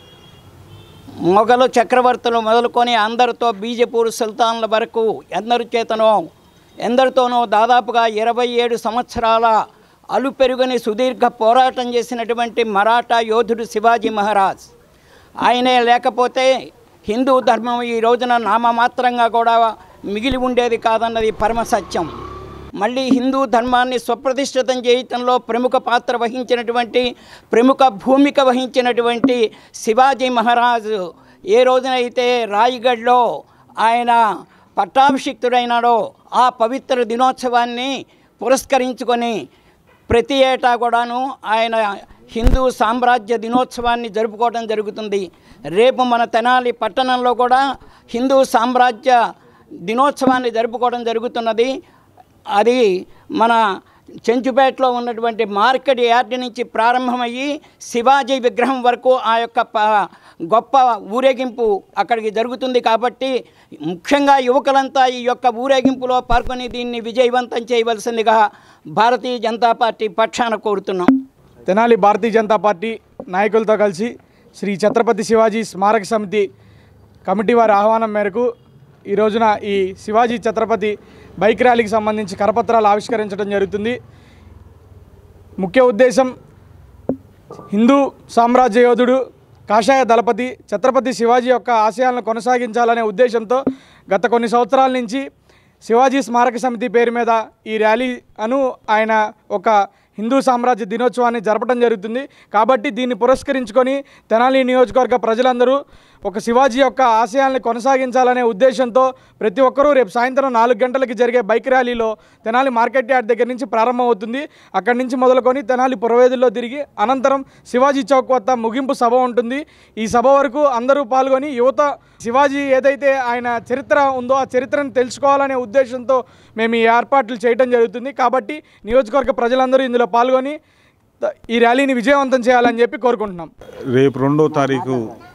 మొఘలు చక్రవర్తులు మొదలుకొని అందరితో బీజపూర్ సుల్తాన్ల వరకు ఎందరి చేతనో ఎందరితోనో దాదాపుగా ఇరవై ఏడు సంవత్సరాల అలుపెరుగని సుదీర్ఘ పోరాటం చేసినటువంటి మరాఠా యోధుడు శివాజీ మహారాజ్ ఆయనే లేకపోతే హిందూ ధర్మం ఈ రోజున నామమాత్రంగా కూడా మిగిలి ఉండేది కాదన్నది పరమ సత్యం మళ్ళీ హిందూ ధర్మాన్ని స్వప్రతిష్ఠితం చేయటంలో ప్రముఖ పాత్ర వహించినటువంటి ప్రముఖ భూమిక వహించినటువంటి శివాజీ మహారాజు ఏ రోజునైతే రాయిగఢ్లో ఆయన పట్టాభిషిక్తుడైనాడో ఆ పవిత్ర దినోత్సవాన్ని పురస్కరించుకొని ప్రతి ఏటా కూడాను ఆయన హిందూ సామ్రాజ్య దినోత్సవాన్ని జరుపుకోవడం జరుగుతుంది రేపు మన తెనాలి పట్టణంలో కూడా హిందూ సామ్రాజ్య దినోత్సవాన్ని జరుపుకోవడం జరుగుతున్నది అది మన చెంచుపేటలో ఉన్నటువంటి మార్కెట్ యార్డ్ నుంచి ప్రారంభమయ్యి శివాజీ విగ్రహం వరకు ఆ యొక్క ప- గొప్ప ఊరేగింపు అక్కడికి జరుగుతుంది కాబట్టి ముఖ్యంగా యువకులంతా ఈ యొక్క ఊరేగింపులో పాల్గొని దీన్ని విజయవంతం చేయవలసిందిగా భారతీయ జనతా పార్టీ పక్షాన కోరుతున్నాం తెనాలి భారతీయ జనతా పార్టీ నాయకులతో కలిసి శ్రీ ఛత్రపతి శివాజీ స్మారక సమితి కమిటీ వారి ఆహ్వానం మేరకు ఈ రోజున ఈ శివాజీ ఛత్రపతి బైక్ ర్యాలీకి సంబంధించి కరపత్రాలు ఆవిష్కరించడం జరుగుతుంది ముఖ్య ఉద్దేశం హిందూ సామ్రాజ్య యోధుడు కాషాయ దళపతి ఛత్రపతి శివాజీ యొక్క ఆశయాలను కొనసాగించాలనే ఉద్దేశంతో గత కొన్ని సంవత్సరాల నుంచి శివాజీ స్మారక సమితి పేరు మీద ఈ ర్యాలీ అను ఆయన ఒక హిందూ సామ్రాజ్య దినోత్సవాన్ని జరపడం జరుగుతుంది కాబట్టి దీన్ని పురస్కరించుకొని తెనాలి నియోజకవర్గ ప్రజలందరూ ఒక శివాజీ యొక్క ఆశయాల్ని కొనసాగించాలనే ఉద్దేశంతో ప్రతి ఒక్కరూ రేపు సాయంత్రం నాలుగు గంటలకి జరిగే బైక్ ర్యాలీలో తెనాలి మార్కెట్ యార్డ్ దగ్గర నుంచి ప్రారంభమవుతుంది అక్కడి నుంచి మొదలుకొని తెనాలి పురవేదుల్లో తిరిగి అనంతరం శివాజీ చౌక్ వద్ద ముగింపు సభ ఉంటుంది ఈ సభ వరకు అందరూ పాల్గొని యువత శివాజీ ఏదైతే ఆయన చరిత్ర ఉందో ఆ చరిత్రను తెలుసుకోవాలనే ఉద్దేశంతో మేము ఈ ఏర్పాట్లు చేయడం జరుగుతుంది కాబట్టి నియోజకవర్గ ప్రజలందరూ ఇందులో పాల్గొని త- ఈ ర్యాలీని విజయవంతం చేయాలని చెప్పి కోరుకుంటున్నాం రేపు రెండో తారీఖు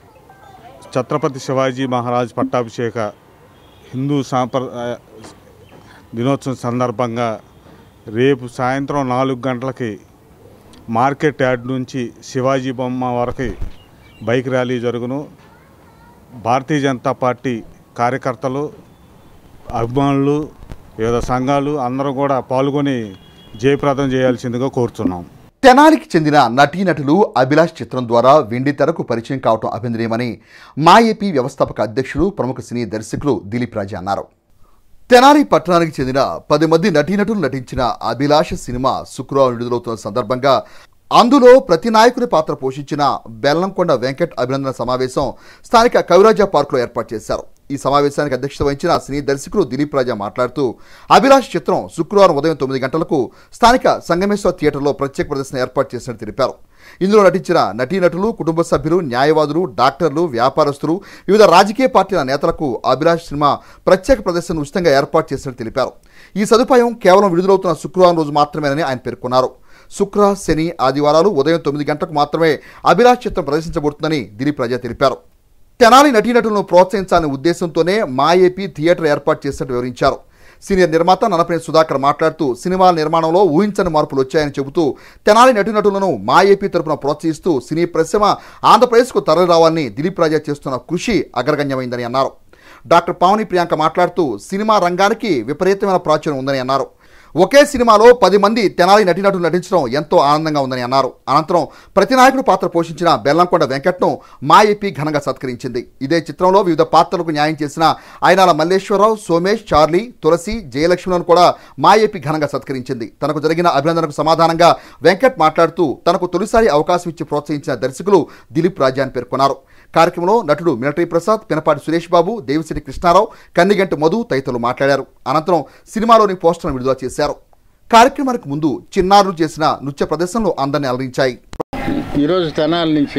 ఛత్రపతి శివాజీ మహారాజ్ పట్టాభిషేక హిందూ సాంప్రదాయ దినోత్సవం సందర్భంగా రేపు సాయంత్రం నాలుగు గంటలకి మార్కెట్ యార్డ్ నుంచి శివాజీ బొమ్మ వరకు బైక్ ర్యాలీ జరుగును భారతీయ జనతా పార్టీ కార్యకర్తలు అభిమానులు వివిధ సంఘాలు అందరూ కూడా పాల్గొని జయప్రదం చేయాల్సిందిగా కోరుతున్నాం తెనాలికి చెందిన నటీనటులు అభిలాష్ చిత్రం ద్వారా వెండి తెరకు పరిచయం కావటం అభినందనీయమని మా ఏపీ వ్యవస్థాపక అధ్యక్షుడు ప్రముఖ సినీ దర్శకులు దిలీప్ రాజా అన్నారు తెనాలి పట్టణానికి చెందిన పది మంది నటీనటులు నటించిన అభిలాష సినిమా శుక్రవారం విడుదలవుతున్న సందర్భంగా అందులో ప్రతి నాయకుని పాత్ర పోషించిన బెల్లంకొండ వెంకట్ అభినందన సమావేశం స్థానిక కవిరాజా పార్కులో ఏర్పాటు చేశారు ఈ సమావేశానికి అధ్యక్షత వహించిన సినీ దర్శకులు దిలీప్ రాజా మాట్లాడుతూ అభిలాష్ చిత్రం శుక్రవారం ఉదయం తొమ్మిది గంటలకు స్థానిక సంగమేశ్వర థియేటర్లో ప్రత్యేక ప్రదర్శన ఏర్పాటు చేసినట్టు తెలిపారు ఇందులో నటించిన నటీనటులు కుటుంబ సభ్యులు న్యాయవాదులు డాక్టర్లు వ్యాపారస్తులు వివిధ రాజకీయ పార్టీల నేతలకు అభిలాష్ సినిమా ప్రత్యేక ప్రదర్శన ఉచితంగా ఏర్పాటు చేసినట్టు తెలిపారు ఈ సదుపాయం కేవలం విడుదలవుతున్న శుక్రవారం రోజు మాత్రమేనని ఆయన పేర్కొన్నారు శుక్ర శని ఆదివారాలు ఉదయం తొమ్మిది గంటలకు మాత్రమే అభిలాష్ చిత్రం ప్రదర్శించబడుతుందని దిలీప్ రాజా తెలిపారు తెనాలి నటీనటులను ప్రోత్సహించాలనే ఉద్దేశంతోనే మా ఏపీ థియేటర్ ఏర్పాటు చేసినట్టు వివరించారు సీనియర్ నిర్మాత ననపనేని సుధాకర్ మాట్లాడుతూ సినిమాల నిర్మాణంలో ఊహించని మార్పులు వచ్చాయని చెబుతూ తెనాలి నటీనటులను మా ఏపీ తరపున ప్రోత్సహిస్తూ సినీ పరిశ్రమ ఆంధ్రప్రదేశ్కు తరలి రావాలని దిలీప్ రాజా చేస్తున్న కృషి అగ్రగణ్యమైందని అన్నారు డాక్టర్ పావని ప్రియాంక మాట్లాడుతూ సినిమా రంగానికి విపరీతమైన ప్రాచుర్యం ఉందని అన్నారు ఒకే సినిమాలో పది మంది తెనాలి నటీనటులు నటించడం ఎంతో ఆనందంగా ఉందని అన్నారు అనంతరం ప్రతి నాయకుడు పాత్ర పోషించిన బెల్లంకొండ వెంకట్ను మా ఏపీ ఘనంగా సత్కరించింది ఇదే చిత్రంలో వివిధ పాత్రలకు న్యాయం చేసిన ఆయనాల మల్లేశ్వరరావు సోమేష్ చార్లీ తులసి జయలక్ష్మిలను కూడా మా ఏపీ ఘనంగా సత్కరించింది తనకు జరిగిన అభినందనకు సమాధానంగా వెంకట్ మాట్లాడుతూ తనకు తొలిసారి అవకాశం ఇచ్చి ప్రోత్సహించిన దర్శకులు దిలీప్ రాజా అని పేర్కొన్నారు కార్యక్రమంలో నటుడు మిలిటరీ ప్రసాద్ పినపాటి సురేష్ బాబు దేవిసిరి కృష్ణారావు కన్నిగంటి మధు తదితరులు మాట్లాడారు అనంతరం సినిమాలోని పోస్టర్ను విడుదల చేశారు కార్యక్రమానికి ముందు చిన్నారులు చేసిన నృత్య ప్రదర్శనలు అందరిని అలరించాయి ఈరోజు తెనాల నుంచి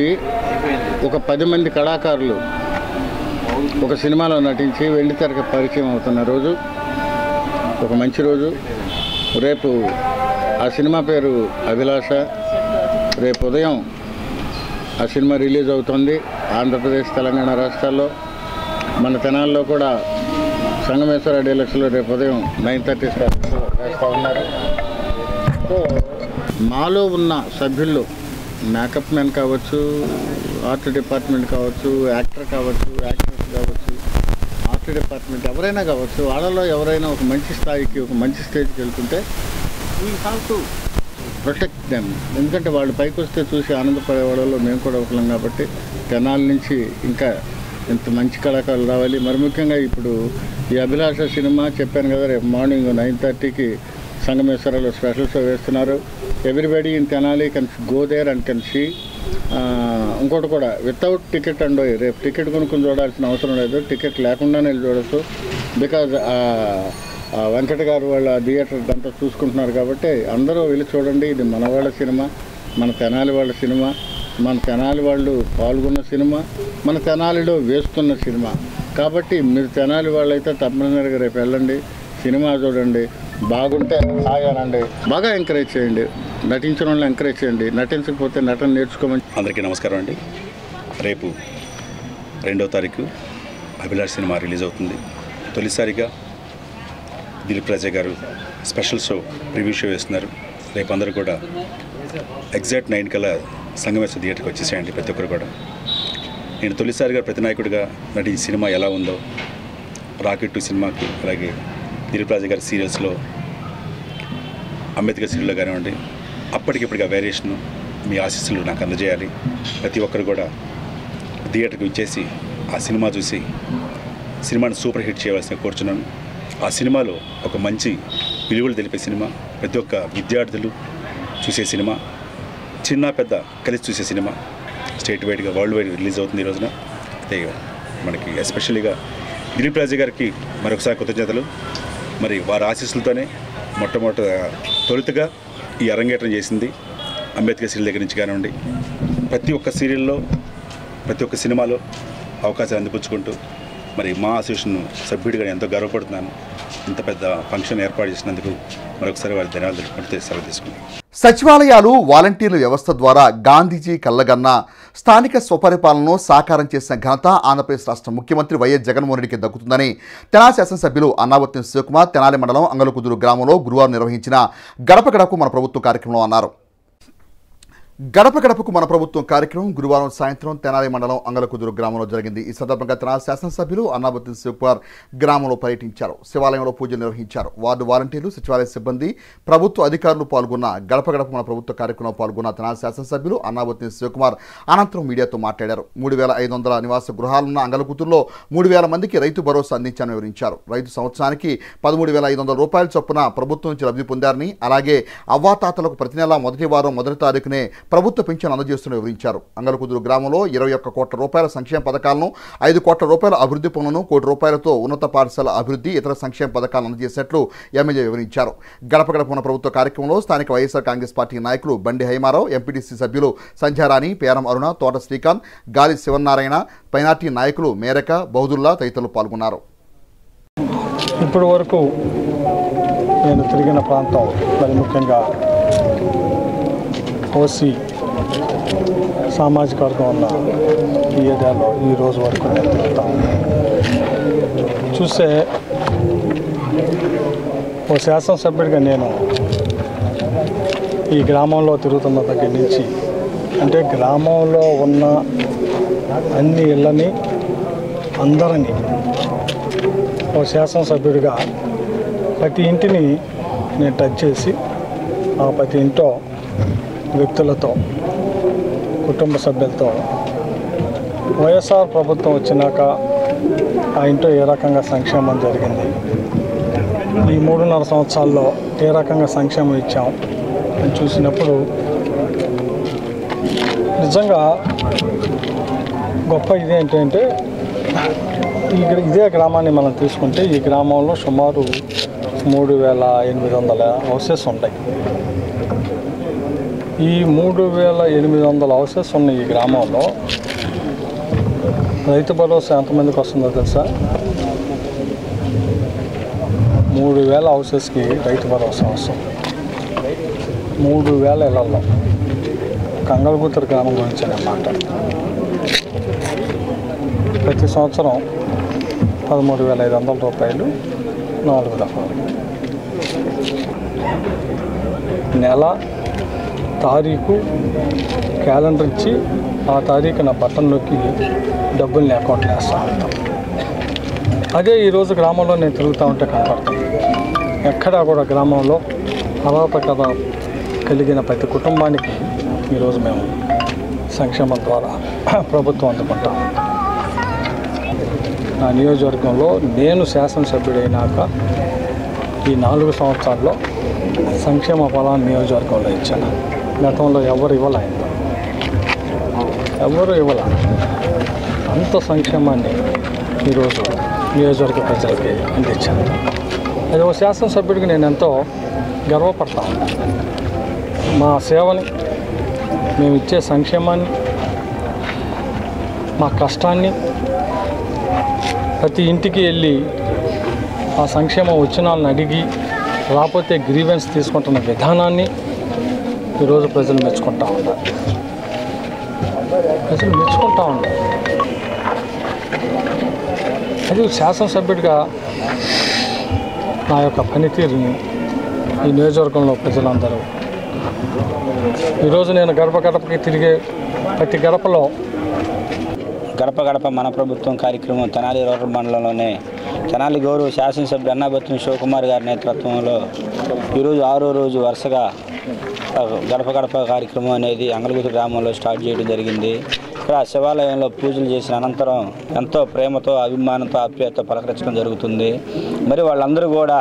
ఒక పది మంది కళాకారులు ఒక సినిమాలో నటించి వెండితెరకు పరిచయం అవుతున్న రోజు ఒక మంచి రోజు రేపు ఆ సినిమా పేరు అభిలాష రేపు ఉదయం ఆ సినిమా రిలీజ్ అవుతుంది ఆంధ్రప్రదేశ్ తెలంగాణ రాష్ట్రాల్లో మన తెనాల్లో కూడా సంగమేశ్వర డీలక్స్లో రేపు ఉదయం నైన్ థర్టీ వేస్తూ ఉన్నారు సో మాలో ఉన్న సభ్యుల్లో మేకప్ మ్యాన్ కావచ్చు ఆర్ట్ డిపార్ట్మెంట్ కావచ్చు యాక్టర్ కావచ్చు యాక్టర్స్ కావచ్చు ఆర్ట్ డిపార్ట్మెంట్ ఎవరైనా కావచ్చు వాళ్ళలో ఎవరైనా ఒక మంచి స్థాయికి ఒక మంచి స్టేజ్కి వెళ్తుంటే we have to protect them ఎందుకంటే వాళ్ళు పైకి వస్తే చూసి ఆనందపడే వాళ్ళలో మేము కూడా ఒకలం కాబట్టి తెనాల నుంచి ఇంకా ఇంత మంచి కళాకారులు రావాలి మరి ముఖ్యంగా ఇప్పుడు ఈ అభిలాష సినిమా చెప్పాను కదా రేపు మార్నింగ్ నైన్ థర్టీకి సంగమేశ్వరంలో స్పెషల్ షో వేస్తున్నారు everybody in Tenali can go there and can see ఇంకోటి కూడా వితౌట్ టికెట్ అండ్ రేపు టికెట్ కొనుక్కొని చూడాల్సిన అవసరం లేదు టికెట్ లేకుండానే వెళ్ళి చూడొచ్చు బికాజ్ వెంకట గారు వాళ్ళ థియేటర్ అంతా చూసుకుంటున్నారు కాబట్టి అందరూ వెళ్ళి చూడండి ఇది మన వాళ్ళ సినిమా మన తెనాలి వాళ్ళ సినిమా మన తెనాలి వాళ్ళు పాల్గొన్న సినిమా మన తెనాలిలో వేస్తున్న సినిమా కాబట్టి మీరు తెనాలి వాళ్ళైతే తప్పనిసరిగా రేపు వెళ్ళండి సినిమా చూడండి బాగుంటే హాగానండి బాగా ఎంకరేజ్ చేయండి నటించిన వాళ్ళని ఎంకరేజ్ చేయండి నటించకపోతే నటన నేర్చుకోమని అందరికీ నమస్కారం అండి రేపు రెండవ తారీఖు అభిలాష్ సినిమా రిలీజ్ అవుతుంది తొలిసారిగా దిలీప్ రాజా గారు స్పెషల్ షో రివ్యూ షో వేస్తున్నారు రేపు అందరూ కూడా ఎగ్జాక్ట్ నైన్ కల్లా సంగమేశ్వర థియేటర్కి వచ్చేసేయండి ప్రతి ఒక్కరు కూడా నేను తొలిసారిగా ప్రతి నాయకుడిగా నటి ఈ సినిమా ఎలా ఉందో రాకెట్ టూ సినిమాకి అలాగే దిలీప్ రాజా గారి సీరియల్స్లో అంబేద్కర్ సీరియల్లో కానివ్వండి అప్పటికిప్పటికి ఆ వేరియేషన్ మీ ఆశీస్సులు నాకు అందజేయాలి ప్రతి ఒక్కరు కూడా థియేటర్కి వచ్చేసి ఆ సినిమా చూసి సినిమాని సూపర్ హిట్ చేయవలసిన కోరుచున్నాను ఆ సినిమాలో ఒక మంచి విలువలు తెలిపే సినిమా ప్రతి ఒక్క విద్యార్థులు చూసే సినిమా చిన్న పెద్ద కలిసి చూసే సినిమా స్టేట్ వైడ్గా వరల్డ్ వైడ్ రిలీజ్ అవుతుంది ఈ రోజున అయితే మనకి ఎస్పెషల్గా దిలీప్ రాజు గారికి మరొకసారి కృతజ్ఞతలు మరి వారి ఆశీస్సులతోనే మొట్టమొదట తొలుతగా ఈ అరంగేట్రం చేసింది అంబేద్కర్ సీరియల్ దగ్గర నుంచి కానివ్వండి ప్రతి ఒక్క సీరియల్లో ప్రతి ఒక్క సినిమాలో అవకాశాలు అందిపుచ్చుకుంటూ మరి మా అసోసియేషన్ సభ్యుడిగా నేను ఎంతో గర్వపడుతున్నాను ఇంత పెద్ద ఫంక్షన్ ఏర్పాటు చేసినందుకు మరొకసారి వారి ధన్యవాదాలు తెలుపుకుంటూ సెలవు తీసుకున్నాను సచివాలయాలు వాలంటీర్ల వ్యవస్థ ద్వారా గాంధీజీ కళ్ళగన్న స్థానిక స్వపరిపాలనను సాకారం చేసిన ఘనత ఆంధ్రప్రదేశ్ రాష్ట్ర ముఖ్యమంత్రి వైఎస్ జగన్మోహన్ రెడ్డికి దక్కుతుందని తెనాలి శాసనసభ్యులు అన్నావత్తి శివకుమార్ తెనాలి మండలం అంగలకుదురు గ్రామంలో గురువారం నిర్వహించిన గడప గడపకు మన ప్రభుత్వం కార్యక్రమంలో అన్నారు గడప గడపకు మన ప్రభుత్వం కార్యక్రమం గురువారం సాయంత్రం తెనాలి మండలం అంగలకుదురు గ్రామంలో జరిగింది ఈ సందర్భంగా తెనాలి శాసనసభ్యులు అన్నాబుద్దీన్ శివకుమార్ గ్రామంలో పర్యటించారు శివాలయంలో పూజలు నిర్వహించారు వార్డు వాలంటీర్లు సచివాలయ సిబ్బంది ప్రభుత్వ అధికారులు పాల్గొన్న గడప గడప మన ప్రభుత్వ కార్యక్రమంలో పాల్గొన్న తెనాలి శాసనసభ్యులు అన్నాబుద్దీన్ శివకుమార్ అనంతరం మీడియాతో మాట్లాడారు మూడు వేల ఐదు వందల నివాస గృహాలున్న అంగలకుదురులో మూడు వేల మందికి రైతు భరోసా అందించాలని వివరించారు రైతు సంవత్సరానికి పదమూడు వేల ఐదు వందల రూపాయల చొప్పున ప్రభుత్వం నుంచి లబ్ధి పొందారని అలాగే అవ్వాతాతలకు ప్రతి నెల మొదటి వారం మొదటి తారీఖునే ప్రభుత్వ పింఛన్ అందజేస్తున్న వివరించారు అంగలకుదురు గ్రామంలో ఇరవై ఒక్క కోట్ల రూపాయల సంక్షేమ పథకాలను ఐదు కోట్ల రూపాయల అభివృద్ధి పనులను కోటి రూపాయలతో ఉన్నత పాఠశాల అభివృద్ధి ఇతర సంక్షేమ పథకాలను అందజేసినట్లు ఎమ్మెల్యే వివరించారు గడప గడప మన ప్రభుత్వ కార్యక్రమంలో స్థానిక వైఎస్ఆర్ కాంగ్రెస్ పార్టీ నాయకులు బండి హైమారావు ఎంపీటీసీ సభ్యులు సంధ్యారాణి పేరం అరుణ తోట శ్రీకాంత్ గాలి శివనారాయణ మైనార్టీ నాయకులు మేరక బౌదుల్లా తదితరులు పాల్గొన్నారు ఇప్పటి వరకు నేను తిరిగిన ప్రాంతం మరి ముఖ్యంగా ఓసీ సామాజిక వర్గం ఉన్న ఈ ఏరియాలో ఈ రోజు వరకు నేను తిరుగుతా ఉన్నాను. చూస్తే ఓ శాసనసభ్యుడిగా నేను ఈ గ్రామంలో తిరుగుతున్న దగ్గర నుంచి అంటే గ్రామంలో ఉన్న అన్ని ఇళ్ళని అందరినీ ఓ శాసనసభ్యుడిగా ప్రతి ఇంటిని నేను టచ్ చేసి ఆ ప్రతి ఇంట్లో వ్యక్తులతో కుటుంబ సభ్యులతో వైఎస్ఆర్ ప్రభుత్వం వచ్చినాక ఆ ఇంట్లో ఏ రకంగా సంక్షేమం జరిగింది ఈ మూడున్నర సంవత్సరాల్లో ఏ రకంగా సంక్షేమం ఇచ్చాం అని చూసినప్పుడు నిజంగా గొప్ప ఇది ఏంటంటే ఈ గ్ర- ఇదే గ్రామాన్ని మనం తీసుకుంటే ఈ గ్రామంలో సుమారు మూడు వేల ఎనిమిది వందల హౌసెస్ ఉంటాయి ఈ మూడు వేల ఎనిమిది వందల హౌసెస్ ఉన్న ఈ గ్రామంలో రైతు భరోసా ఎంతమందికి వస్తుందో తెలుసా మూడు వేల హౌసెస్కి రైతు భరోసా వస్తుంది మూడు వేల ఇళ్లలో కంగళపుత్తూరు గ్రామం గురించి నేను మాట్లాడుతున్నాను ప్రతి సంవత్సరం పదమూడు వేల ఐదు వందల రూపాయలు నాలుగు దఫాలు నెల తారీఖు క్యాలెండర్ ఇచ్చి ఆ తారీఖున బటన్ నొక్కి డబ్బుల్ని అకౌంట్లో వేస్తూ ఉంటాం అదే ఈరోజు గ్రామంలో నేను తిరుగుతూ ఉంటే కనపడతాను ఎక్కడా కూడా గ్రామంలో అర్హత కథ కలిగిన ప్రతి కుటుంబానికి ఈరోజు మేము సంక్షేమం ద్వారా ప్రభుత్వం అందుకుంటాం నా నియోజకవర్గంలో నేను శాసనసభ్యుడైనాక ఈ నాలుగు సంవత్సరాల్లో సంక్షేమ ఫలాన్ని నియోజకవర్గంలో ఇచ్చాను గతంలో ఎవరు ఇవ్వలే ఆయన ఎవరు ఇవ్వాల అంత సంక్షేమాన్ని ఈరోజు నియోజకవర్గ ప్రజలకి అందించాను అది ఒక శాసనసభ్యుడికి నేను ఎంతో గర్వపడతా ఉన్నాను మా సేవని మేము ఇచ్చే సంక్షేమాన్ని మా కష్టాన్ని ప్రతి ఇంటికి వెళ్ళి ఆ సంక్షేమం వచ్చిన వాళ్ళని అడిగి రాకపోతే గ్రీవెన్స్ తీసుకుంటున్న విధానాన్ని ఈరోజు ప్రజలు మెచ్చుకుంటా ఉన్నారు ప్రజలు మెచ్చుకుంటా ఉన్నారు అది శాసనసభ్యుడిగా నా యొక్క పనితీరుని ఈ నియోజకవర్గంలో ప్రజలందరూ ఈరోజు నేను గడప గడపకి తిరిగే ప్రతి గడపలో గడప గడప మన ప్రభుత్వం కార్యక్రమం తెనాలి రూరల్ మండలంలోనే తెనాలి గౌరవ శాసనసభ్యుడు అన్నాబత్తుని శివకుమార్ గారి నేతృత్వంలో ఈరోజు ఆరో రోజు వరుసగా ఆ, గడప గడప కార్యక్రమం అనేది అంగళగుతి గ్రామంలో స్టార్ట్ చేయడం జరిగింది ఇక్కడ శివాలయంలో పూజలు చేసిన అనంతరం ఎంతో ప్రేమతో అభిమానంతో ఆప్యాయతతో పలకరించడం జరుగుతుంది మరి వాళ్ళందరూ కూడా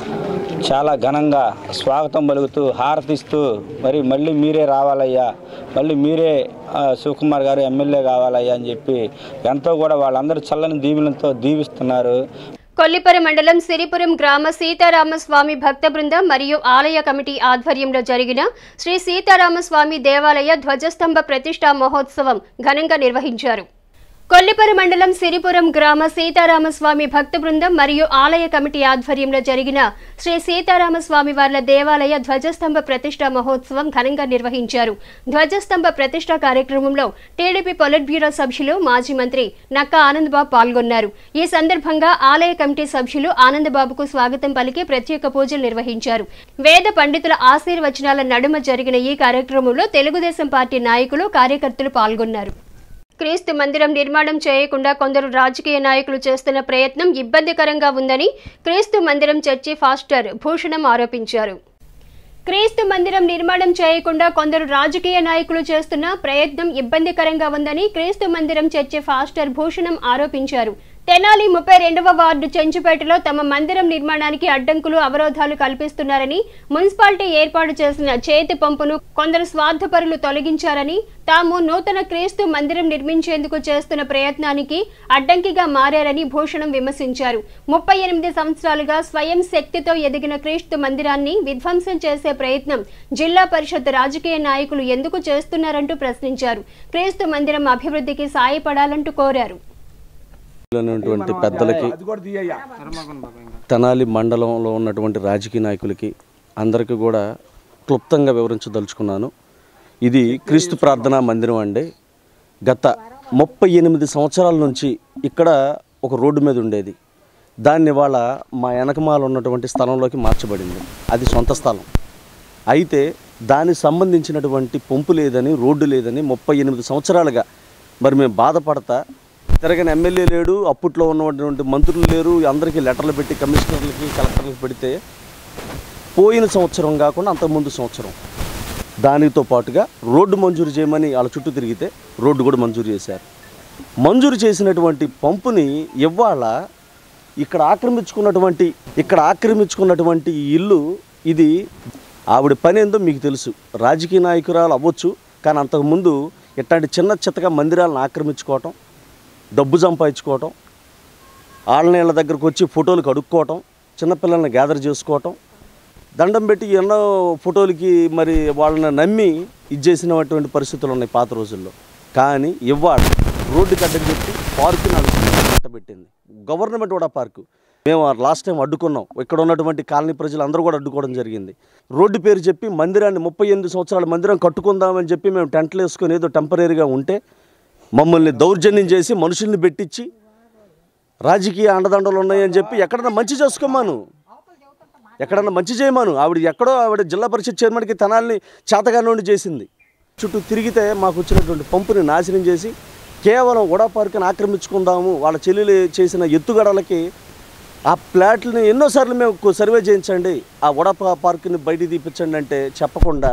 చాలా ఘనంగా స్వాగతం పలుకుతూ హారతిస్తూ మరి మళ్ళీ మీరే రావాలయ్యా మళ్ళీ మీరే ఆ, శివకుమార్ గారు ఎమ్మెల్యే కావాలయ్యా అని చెప్పి ఎంతో కూడా వాళ్ళందరూ చల్లని దీవెనలతో దీవిస్తున్నారు కొల్లిపర మండలం సిరిపురం గ్రామ సీతారామస్వామి భక్త బృందం మరియు ఆలయ కమిటీ ఆధ్వర్యంలో జరిగిన శ్రీ సీతారామస్వామి దేవాలయ ధ్వజస్తంభ ప్రతిష్టా మహోత్సవం ఘనంగా నిర్వహించారు కొల్లిపర మండలం సిరిపురం గ్రామ సీతారామస్వామి భక్త బృందం మరియు ఆలయ కమిటీ ఆధ్వర్యంలో జరిగిన శ్రీ సీతారామస్వామి వార్ల దేవాలయ ధ్వజస్తంభ ప్రతిష్టా మహోత్సవం ఘనంగా నిర్వహించారు ధ్వజస్తంభ ప్రతిష్టా కార్యక్రమంలో టీడీపీ పొలిట్ బ్యూరో సభ్యులు మాజీ మంత్రి నక్కా ఆనందబాబు పాల్గొన్నారు ఈ సందర్భంగా ఆలయ కమిటీ సభ్యులు ఆనందబాబుకు స్వాగతం పలికి ప్రత్యేక పూజలు నిర్వహించారు వేద పండితుల ఆశీర్వచనాల నడుమ జరిగిన ఈ కార్యక్రమంలో తెలుగుదేశం పార్టీ నాయకులు కార్యకర్తలు పాల్గొన్నారు క్రీస్తు మందిరం నిర్మాణం చేయకుండా కొందరు రాజకీయ నాయకులు చేస్తున్న ప్రయత్నం ఇబ్బందికరంగా ఉందని క్రీస్తు మందిరం చర్చి ఫాస్టర్ భూషణం ఆరోపించారు క్రీస్తు మందిరం నిర్మాణం చేయకుండా కొందరు రాజకీయ నాయకులు చేస్తున్న ప్రయత్నం ఇబ్బందికరంగా ఉందని క్రీస్తు మందిరం చర్చి ఫాస్టర్ భూషణం ఆరోపించారు తెనాలి ముప్పై రెండవ వార్డు చెంచుపేటలో తమ మందిరం నిర్మాణానికి అడ్డంకులు అవరోధాలు కల్పిస్తున్నారని మున్సిపాలిటీ ఏర్పాటు చేసిన చేతి పంపును కొందరు స్వార్థపరులు తొలగించారని తాము నూతన క్రీస్తు మందిరం నిర్మించేందుకు చేస్తున్న ప్రయత్నానికి అడ్డంకిగా మారారని భూషణం విమర్శించారు ముప్పై ఎనిమిది సంవత్సరాలుగా స్వయం శక్తితో ఎదిగిన క్రీస్తు మందిరాన్ని విధ్వంసం చేసే ప్రయత్నం జిల్లా పరిషత్ రాజకీయ నాయకులు ఎందుకు చేస్తున్నారంటూ ప్రశ్నించారు క్రీస్తు మందిరం అభివృద్ధికి సాయపడాలంటూ కోరారు ఉన్నటువంటి పెద్దలకి తెనాలి మండలంలో ఉన్నటువంటి రాజకీయ నాయకులకి అందరికీ కూడా క్లుప్తంగా వివరించదలుచుకున్నాను ఇది క్రీస్తు ప్రార్థనా మందిరం అండి గత ముప్పై ఎనిమిది సంవత్సరాల నుంచి ఇక్కడ ఒక రోడ్డు మీద ఉండేది దాన్ని ఇవాళ మా వెనకమాల ఉన్నటువంటి స్థలంలోకి మార్చబడింది అది సొంత స్థలం అయితే దానికి సంబంధించినటువంటి పంపు లేదని రోడ్డు లేదని ముప్పై ఎనిమిది సంవత్సరాలుగా మరి మేము బాధపడతా తిరగని ఎమ్మెల్యే లేడు అప్పట్లో ఉన్నటువంటి మంత్రులు లేరు అందరికీ లెటర్లు పెట్టి కమిషనర్లకి కలెక్టర్లకు పెడితే పోయిన సంవత్సరం కాకుండా అంతకుముందు సంవత్సరం దానితో పాటుగా రోడ్డు మంజూరు చేయమని వాళ్ళ చుట్టూ తిరిగితే రోడ్డు కూడా మంజూరు చేశారు మంజూరు చేసినటువంటి పంపుని ఇవాళ ఇక్కడ ఆక్రమించుకున్నటువంటి ఇక్కడ ఆక్రమించుకున్నటువంటి ఈ ఇల్లు ఇది ఆవిడ పని ఏందో మీకు తెలుసు రాజకీయ నాయకురాలు అవ్వచ్చు కానీ అంతకుముందు ఇట్లాంటి చిన్న చిత్తగా మందిరాలను ఆక్రమించుకోవటం డబ్బు సంపాదించుకోవటం ఆళ్ళ దగ్గరకు వచ్చి ఫోటోలు కడుక్కోవటం చిన్నపిల్లల్ని గ్యాదర్ చేసుకోవటం దండం పెట్టి ఎన్నో ఫోటోలకి మరి వాళ్ళని నమ్మి ఇచ్చేసినటువంటి పరిస్థితులు ఉన్నాయి పాత రోజుల్లో కానీ ఇవాళ రోడ్డు కట్టని చెప్పి పార్కు నాకు పెట్టింది గవర్నమెంట్ కూడా పార్కు మేము లాస్ట్ టైం అడ్డుకున్నాం ఇక్కడ ఉన్నటువంటి కాలనీ ప్రజలు అందరూ కూడా అడ్డుకోవడం జరిగింది రోడ్డు పేరు చెప్పి మందిరాన్ని ముప్పై ఎనిమిది సంవత్సరాల మందిరం కట్టుకుందామని చెప్పి మేము టెంట్లు వేసుకొని ఏదో టెంపరీగా ఉంటే మమ్మల్ని దౌర్జన్యం చేసి మనుషుల్ని పెట్టించి రాజకీయ అండదండలు ఉన్నాయని చెప్పి ఎక్కడన్నా మంచి చేసుకోమాను ఎక్కడన్నా మంచి చేయమాను ఆవిడ ఎక్కడో ఆవిడ జిల్లా పరిషత్ చైర్మన్కి తనాల్ని చేతగానోండి చేసింది చుట్టూ తిరిగితే మాకు వచ్చినటువంటి పంపుని నాశనం చేసి కేవలం ఉడా పార్క్ని ఆక్రమించుకుందాము వాళ్ళ చెల్లెలు చేసిన ఎత్తుగడలకి ఆ ప్లాట్లని ఎన్నోసార్లు మేము కొ- సర్వే చేయించండి ఆ ఉడా పా- పార్క్ని బయటికి తీపించండి అంటే చెప్పకుండా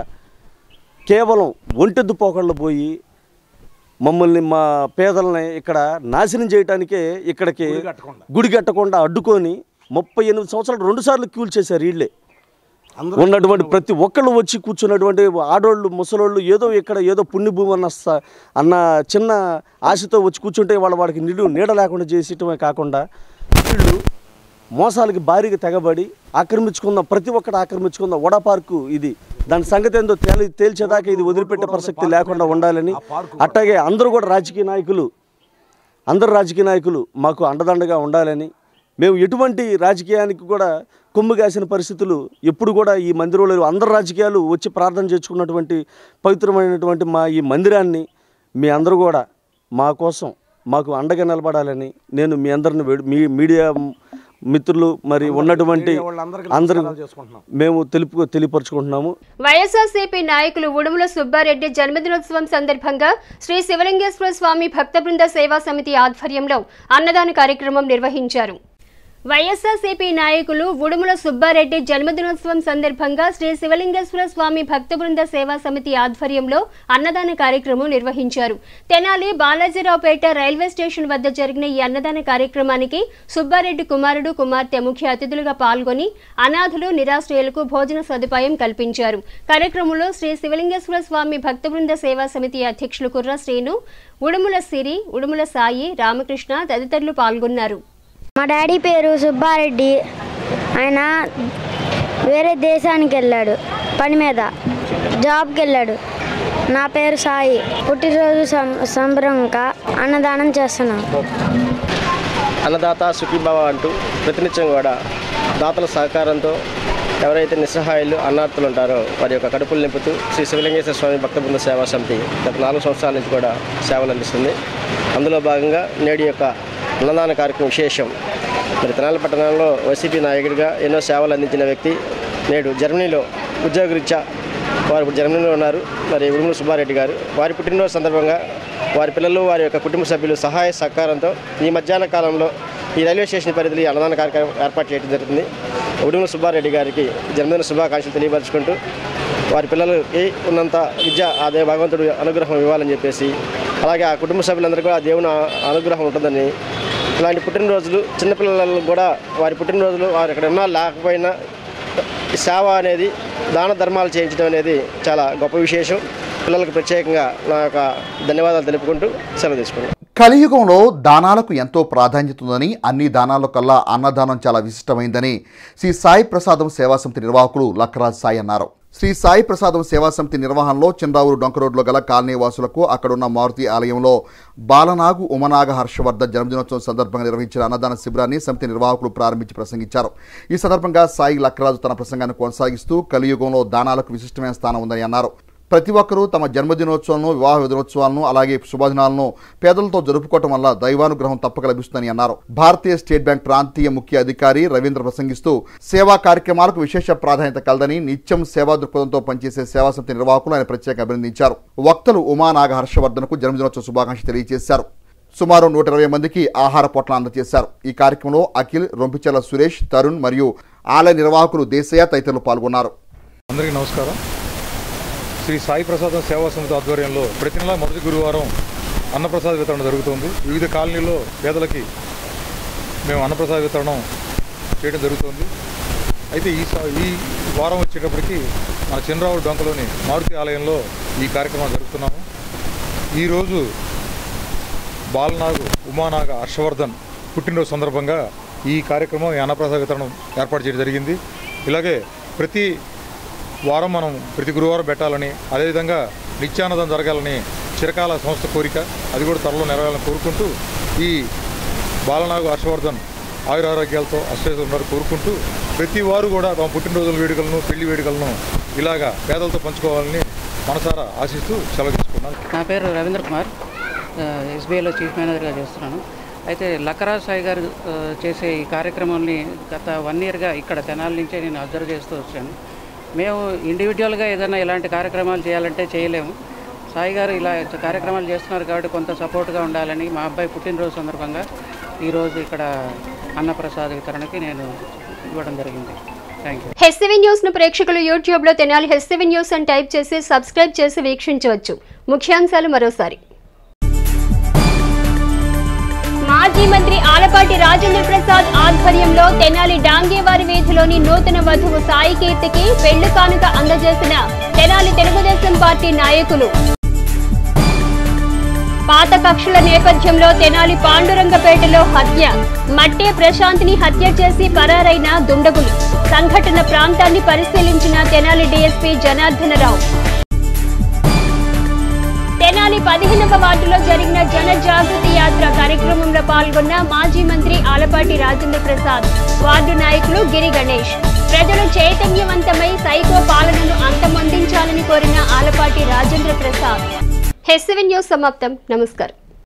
కేవలం ఒంటెద్దు పోకళ్ళు పోయి మమ్మల్ని మా పేదల్ని ఇక్కడ నాశనం చేయడానికే ఇక్కడికి గుడి కట్టకుండా అడ్డుకొని ముప్పై ఎనిమిది సంవత్సరాలు రెండు సార్లు క్యూల్ చేశారు వీళ్ళే ఉన్నటువంటి ప్రతి ఒక్కళ్ళు వచ్చి కూర్చున్నటువంటి ఆడోళ్ళు ముసలోళ్ళు ఏదో ఇక్కడ ఏదో పుణ్యభూమి అన్న స- అన్న చిన్న ఆశతో వచ్చి కూర్చుంటే వాళ్ళ వాడికి నిలు నీడ లేకుండా చేసేయటమే కాకుండా వీళ్ళు మోసాలకి భారీగా తెగబడి ఆక్రమించుకుందాం ప్రతి ఒక్కటి ఆక్రమించుకుందాం వడా పార్కు ఇది దాని సంగతి ఏందో తేలి తేల్చేదాకా ఇది వదిలిపెట్టే ప్రసక్తి లేకుండా ఉండాలని అట్లాగే అందరూ కూడా రాజకీయ నాయకులు అందరు రాజకీయ నాయకులు మాకు అండదండగా ఉండాలని మేము ఎటువంటి రాజకీయానికి కూడా కొమ్ము కాసిన పరిస్థితులు ఎప్పుడు కూడా ఈ మందిరంలో లేవు. అందరు రాజకీయాలు వచ్చి ప్రార్థన చేసుకున్నటువంటి పవిత్రమైనటువంటి మా ఈ మందిరాన్ని మీ అందరూ కూడా మా కోసం మాకు అండగా నిలబడాలని నేను మీ అందరిని వేడు- మీ మీడియా మిత్రులు మరి ఉన్నటువంటి అందరూ మేము తెలుపు తెలియపరుచుకుంటున్నాము వైఎస్ఆర్సీపీ నాయకులు ఉడుముల సుబ్బారెడ్డి జన్మదినోత్సవం సందర్భంగా శ్రీ శివలింగేశ్వర స్వామి భక్త బృంద సేవా సమితి ఆధ్వర్యంలో అన్నదాన కార్యక్రమం నిర్వహించారు వైఎస్ఆర్సీపీ నాయకులు ఉడుముల సుబ్బారెడ్డి జన్మదినోత్సవం సందర్భంగా శ్రీ శివలింగేశ్వర స్వామి భక్త బృంద సేవా సమితి ఆధ్వర్యంలో అన్నదాన కార్యక్రమం నిర్వహించారు తెనాలి బాలాజీరావుపేట రైల్వే స్టేషన్ వద్ద జరిగిన ఈ అన్నదాన కార్యక్రమానికి సుబ్బారెడ్డి కుమారుడు కుమార్తె ముఖ్య అతిథులుగా పాల్గొని అనాథులు నిరాశ్రయులకు భోజన సదుపాయం కల్పించారు కార్యక్రమంలో శ్రీ శివలింగేశ్వర స్వామి భక్త బృంద సేవా సమితి అధ్యక్షులు కుర్ర శ్రీను ఉడుముల సిరి ఉడుముల సాయి రామకృష్ణ తదితరులు పాల్గొన్నారు మా డాడీ పేరు సుబ్బారెడ్డి ఆయన వేరే దేశానికి వెళ్ళాడు పని మీద జాబ్కి వెళ్ళాడు నా పేరు సాయి పుట్టినరోజు సం- సంబరంగా అన్నదానం చేస్తున్నాం అన్నదాత సుఖీభావ అంటూ ప్రతినిత్యం కూడా దాతల సహకారంతో ఎవరైతే నిస్సహాయాలు అన్నార్థులు ఉంటారో వారి యొక్క కడుపులు నింపుతూ శ్రీ శివలింగేశ్వర స్వామి భక్త బృంద సేవా సమితి గత నాలుగు సంవత్సరాల నుంచి కూడా సేవలు అందిస్తుంది అందులో భాగంగా నేడు యొక్క అన్నదాన కార్యక్రమం విశేషం మరి తెనాలి పట్టణంలో వైసీపీ నాయకుడిగా ఎన్నో సేవలు అందించిన వ్యక్తి నేడు జర్మనీలో ఉద్యోగరీత్యా వారు ఇప్పుడు జర్మనీలో ఉన్నారు మరి ఉడుముల సుబ్బారెడ్డి గారు వారి పుట్టినరోజు సందర్భంగా వారి పిల్లలు వారి యొక్క కుటుంబ సభ్యులు సహాయ సహకారంతో ఈ మధ్యాహ్న కాలంలో ఈ రైల్వే స్టేషన్ పరిధిలో ఈ అన్నదాన కార్యక్రమం ఏర్పాటు చేయడం జరుగుతుంది ఉడుముల సుబ్బారెడ్డి గారికి జన్మదిన శుభాకాంక్షలు తెలియపరచుకుంటూ వారి పిల్లలకి ఉన్నంత విద్య అదే భగవంతుడు అనుగ్రహం ఇవ్వాలని చెప్పేసి అలాగే ఆ కుటుంబ సభ్యులందరూ కూడా ఆ దేవుని ఆ- అనుగ్రహం ఉంటుందని ఇలాంటి పుట్టినరోజులు చిన్నపిల్లలకు కూడా వారి పుట్టినరోజులు వారు ఎక్కడ ఉన్నా లేకపోయినా ఈ సేవ అనేది దాన ధర్మాలు చేయించడం అనేది చాలా గొప్ప విశేషం పిల్లలకు ప్రత్యేకంగా నా యొక్క ధన్యవాదాలు తెలుపుకుంటూ సెలవు తీసుకుంటాను కలియుగంలో దానాలకు ఎంతో ప్రాధాన్యత ఉందని అన్ని దానాల కల్లా అన్నదానం చాలా విశిష్టమైందని శ్రీ సాయి ప్రసాదం సేవా సమితి నిర్వాహకులు లక్కరాజ్ సాయి అన్నారు శ్రీ సాయి ప్రసాదం సేవా సమితి నిర్వహణలో చంద్రావూరు డొంక రోడ్లో గల కాలనీ వాసులకు అక్కడున్న మారుతి ఆలయంలో బాలనాగు ఉమనాగ హర్షవర్ధన్ జన్మదినోత్సవం సందర్భంగా నిర్వహించిన అన్నదాన శిబిరాన్ని సమితి నిర్వాహకులు ప్రారంభించి ప్రసంగించారు ఈ సందర్భంగా సాయి లక్కరాజు తన ప్రసంగాన్ని కొనసాగిస్తూ కలియుగంలో దానాలకు విశిష్టమైన స్థానం ఉందని అన్నారు ప్రతి ఒక్కరూ తమ జన్మదినోత్సవాలను వివాహ దినోత్సవాలను అలాగే శుభదినాలను పేదలతో జరుపుకోవటం వల్ల దైవానుగ్రహం తప్పక లభిస్తుందని అన్నారు భారతీయ స్టేట్ బ్యాంక్ ప్రాంతీయ ముఖ్య అధికారి రవీంద్ర ప్రసంగిస్తూ సేవా కార్యక్రమాలకు విశేష ప్రాధాన్యత కలదని నిత్యం సేవా దృక్పథంతో పనిచేసే సేవా సమితి నిర్వాహకులు ఆయన ప్రత్యేకంగా అభినందించారు వక్తలు ఉమానాగ హర్షవర్ధన్కు జన్మదినోత్సవ శుభాకాంక్షలు తెలియజేశారు సుమారు నూట ఇరవై మందికి ఆహార పొట్ల అందజేశారు ఈ కార్యక్రమంలో అఖిల్ రొంపిచెల సురేష్ తరుణ్ మరియు ఆలయ నిర్వాహకులు దేశయ్య తదితరులు పాల్గొన్నారు అందరికీ నమస్కారం శ్రీ సాయి ప్రసాదం సేవా సమితి ఆధ్వర్యంలో ప్రతి నెల మొదటి గురువారం అన్నప్రసాద వితరణ జరుగుతుంది వివిధ కాలనీల్లో పేదలకి మేము అన్నప్రసాద వితరణం చేయడం జరుగుతుంది అయితే ఈ స- ఈ వారం వచ్చేటప్పటికి మన చిన్నరావుడు డొంకలోని మారుతి ఆలయంలో ఈ కార్యక్రమం జరుపుతున్నాము ఈరోజు బాలనాగు ఉమానాగ హర్షవర్ధన్ పుట్టినరోజు సందర్భంగా ఈ కార్యక్రమం ఈ అన్నప్రసాద వితరణం ఏర్పాటు చేయడం జరిగింది ఇలాగే ప్రతి వారం మనం ప్రతి గురువారం పెట్టాలని అదేవిధంగా నిత్యానందం జరగాలని చిరకాల సంస్థ కోరిక అది కూడా త్వరలో నెరవేరాలని కోరుకుంటూ ఈ బాలనాగు హర్షవర్ధన్ ఆయురారోగ్యాలతో అశ్వేతం ఉన్నారు కోరుకుంటూ ప్రతి వారు కూడా తమ పుట్టినరోజుల వేడుకలను పెళ్లి వేడుకలను ఇలాగా పేదలతో పంచుకోవాలని మనసారా ఆశిస్తూ సెలవు తీసుకున్నాను నా పేరు రవీంద్ర కుమార్ ఆ, ఎస్బీఐలో చీఫ్ మేనేజర్గా చేస్తున్నాను అయితే లక్కరాజ్ సాయి గారు ఆ, చేసే ఈ కార్యక్రమాన్ని గత వన్ ఇయర్గా ఇక్కడ తెనాల నుంచే నేను అబ్జర్వ్ చేస్తూ వచ్చాను మేము ఇండివిజువల్గా ఏదైనా ఇలాంటి కార్యక్రమాలు చేయాలంటే చేయలేము సాయి గారు ఇలా కార్యక్రమాలు చేస్తున్నారు కాబట్టి కొంత సపోర్ట్గా ఉండాలని మా అబ్బాయి పుట్టినరోజు సందర్భంగా ఈరోజు ఇక్కడ అన్నప్రసాద్ వితరణకి నేను ఇవ్వడం జరిగింది థ్యాంక్ యూ హెస్సివి న్యూస్ ను ప్రేక్షకులు యూట్యూబ్ లో తెనాలి హెస్సివి న్యూస్ అని టైప్ చేసి సబ్స్క్రైబ్ చేసి వీక్షించవచ్చు ముఖ్యాంశాలు మరోసారి మాజీ మంత్రి ఆలపాటి రాజేంద్ర ప్రసాద్ ఆధ్వర్యంలో తెనాలి డాంగేవారి వీధిలోని నూతన వధువు సాయి కీర్తికి పెళ్లి కానుక అందజేసిన తెనాలి తెలుగుదేశం పార్టీ నాయకులు పాత కక్షల నేపథ్యంలో తెనాలి పాండురంగపేటలో హత్య మట్టే ప్రశాంత్ని హత్య చేసి పరారైన దుండగులు సంఘటన ప్రాంతాన్ని పరిశీలించిన తెనాలి డీఎస్పీ జనార్దనరావు తెనాలి పదిహేనవ వార్డులో జరిగిన జన జాగృతి యాత్ర కార్యక్రమంలో పాల్గొన్న మాజీ మంత్రి ఆలపాటి రాజేంద్ర ప్రసాద్ వార్డు నాయకులు గిరి గణేష్ ప్రజలు చైతన్యవంతమై సైకో పాలనను అంతమొందించాలని కోరిన ఆలపాటి రాజేంద్ర ప్రసాద్ హెస్సివి న్యూస్ సమాప్తం నమస్కారం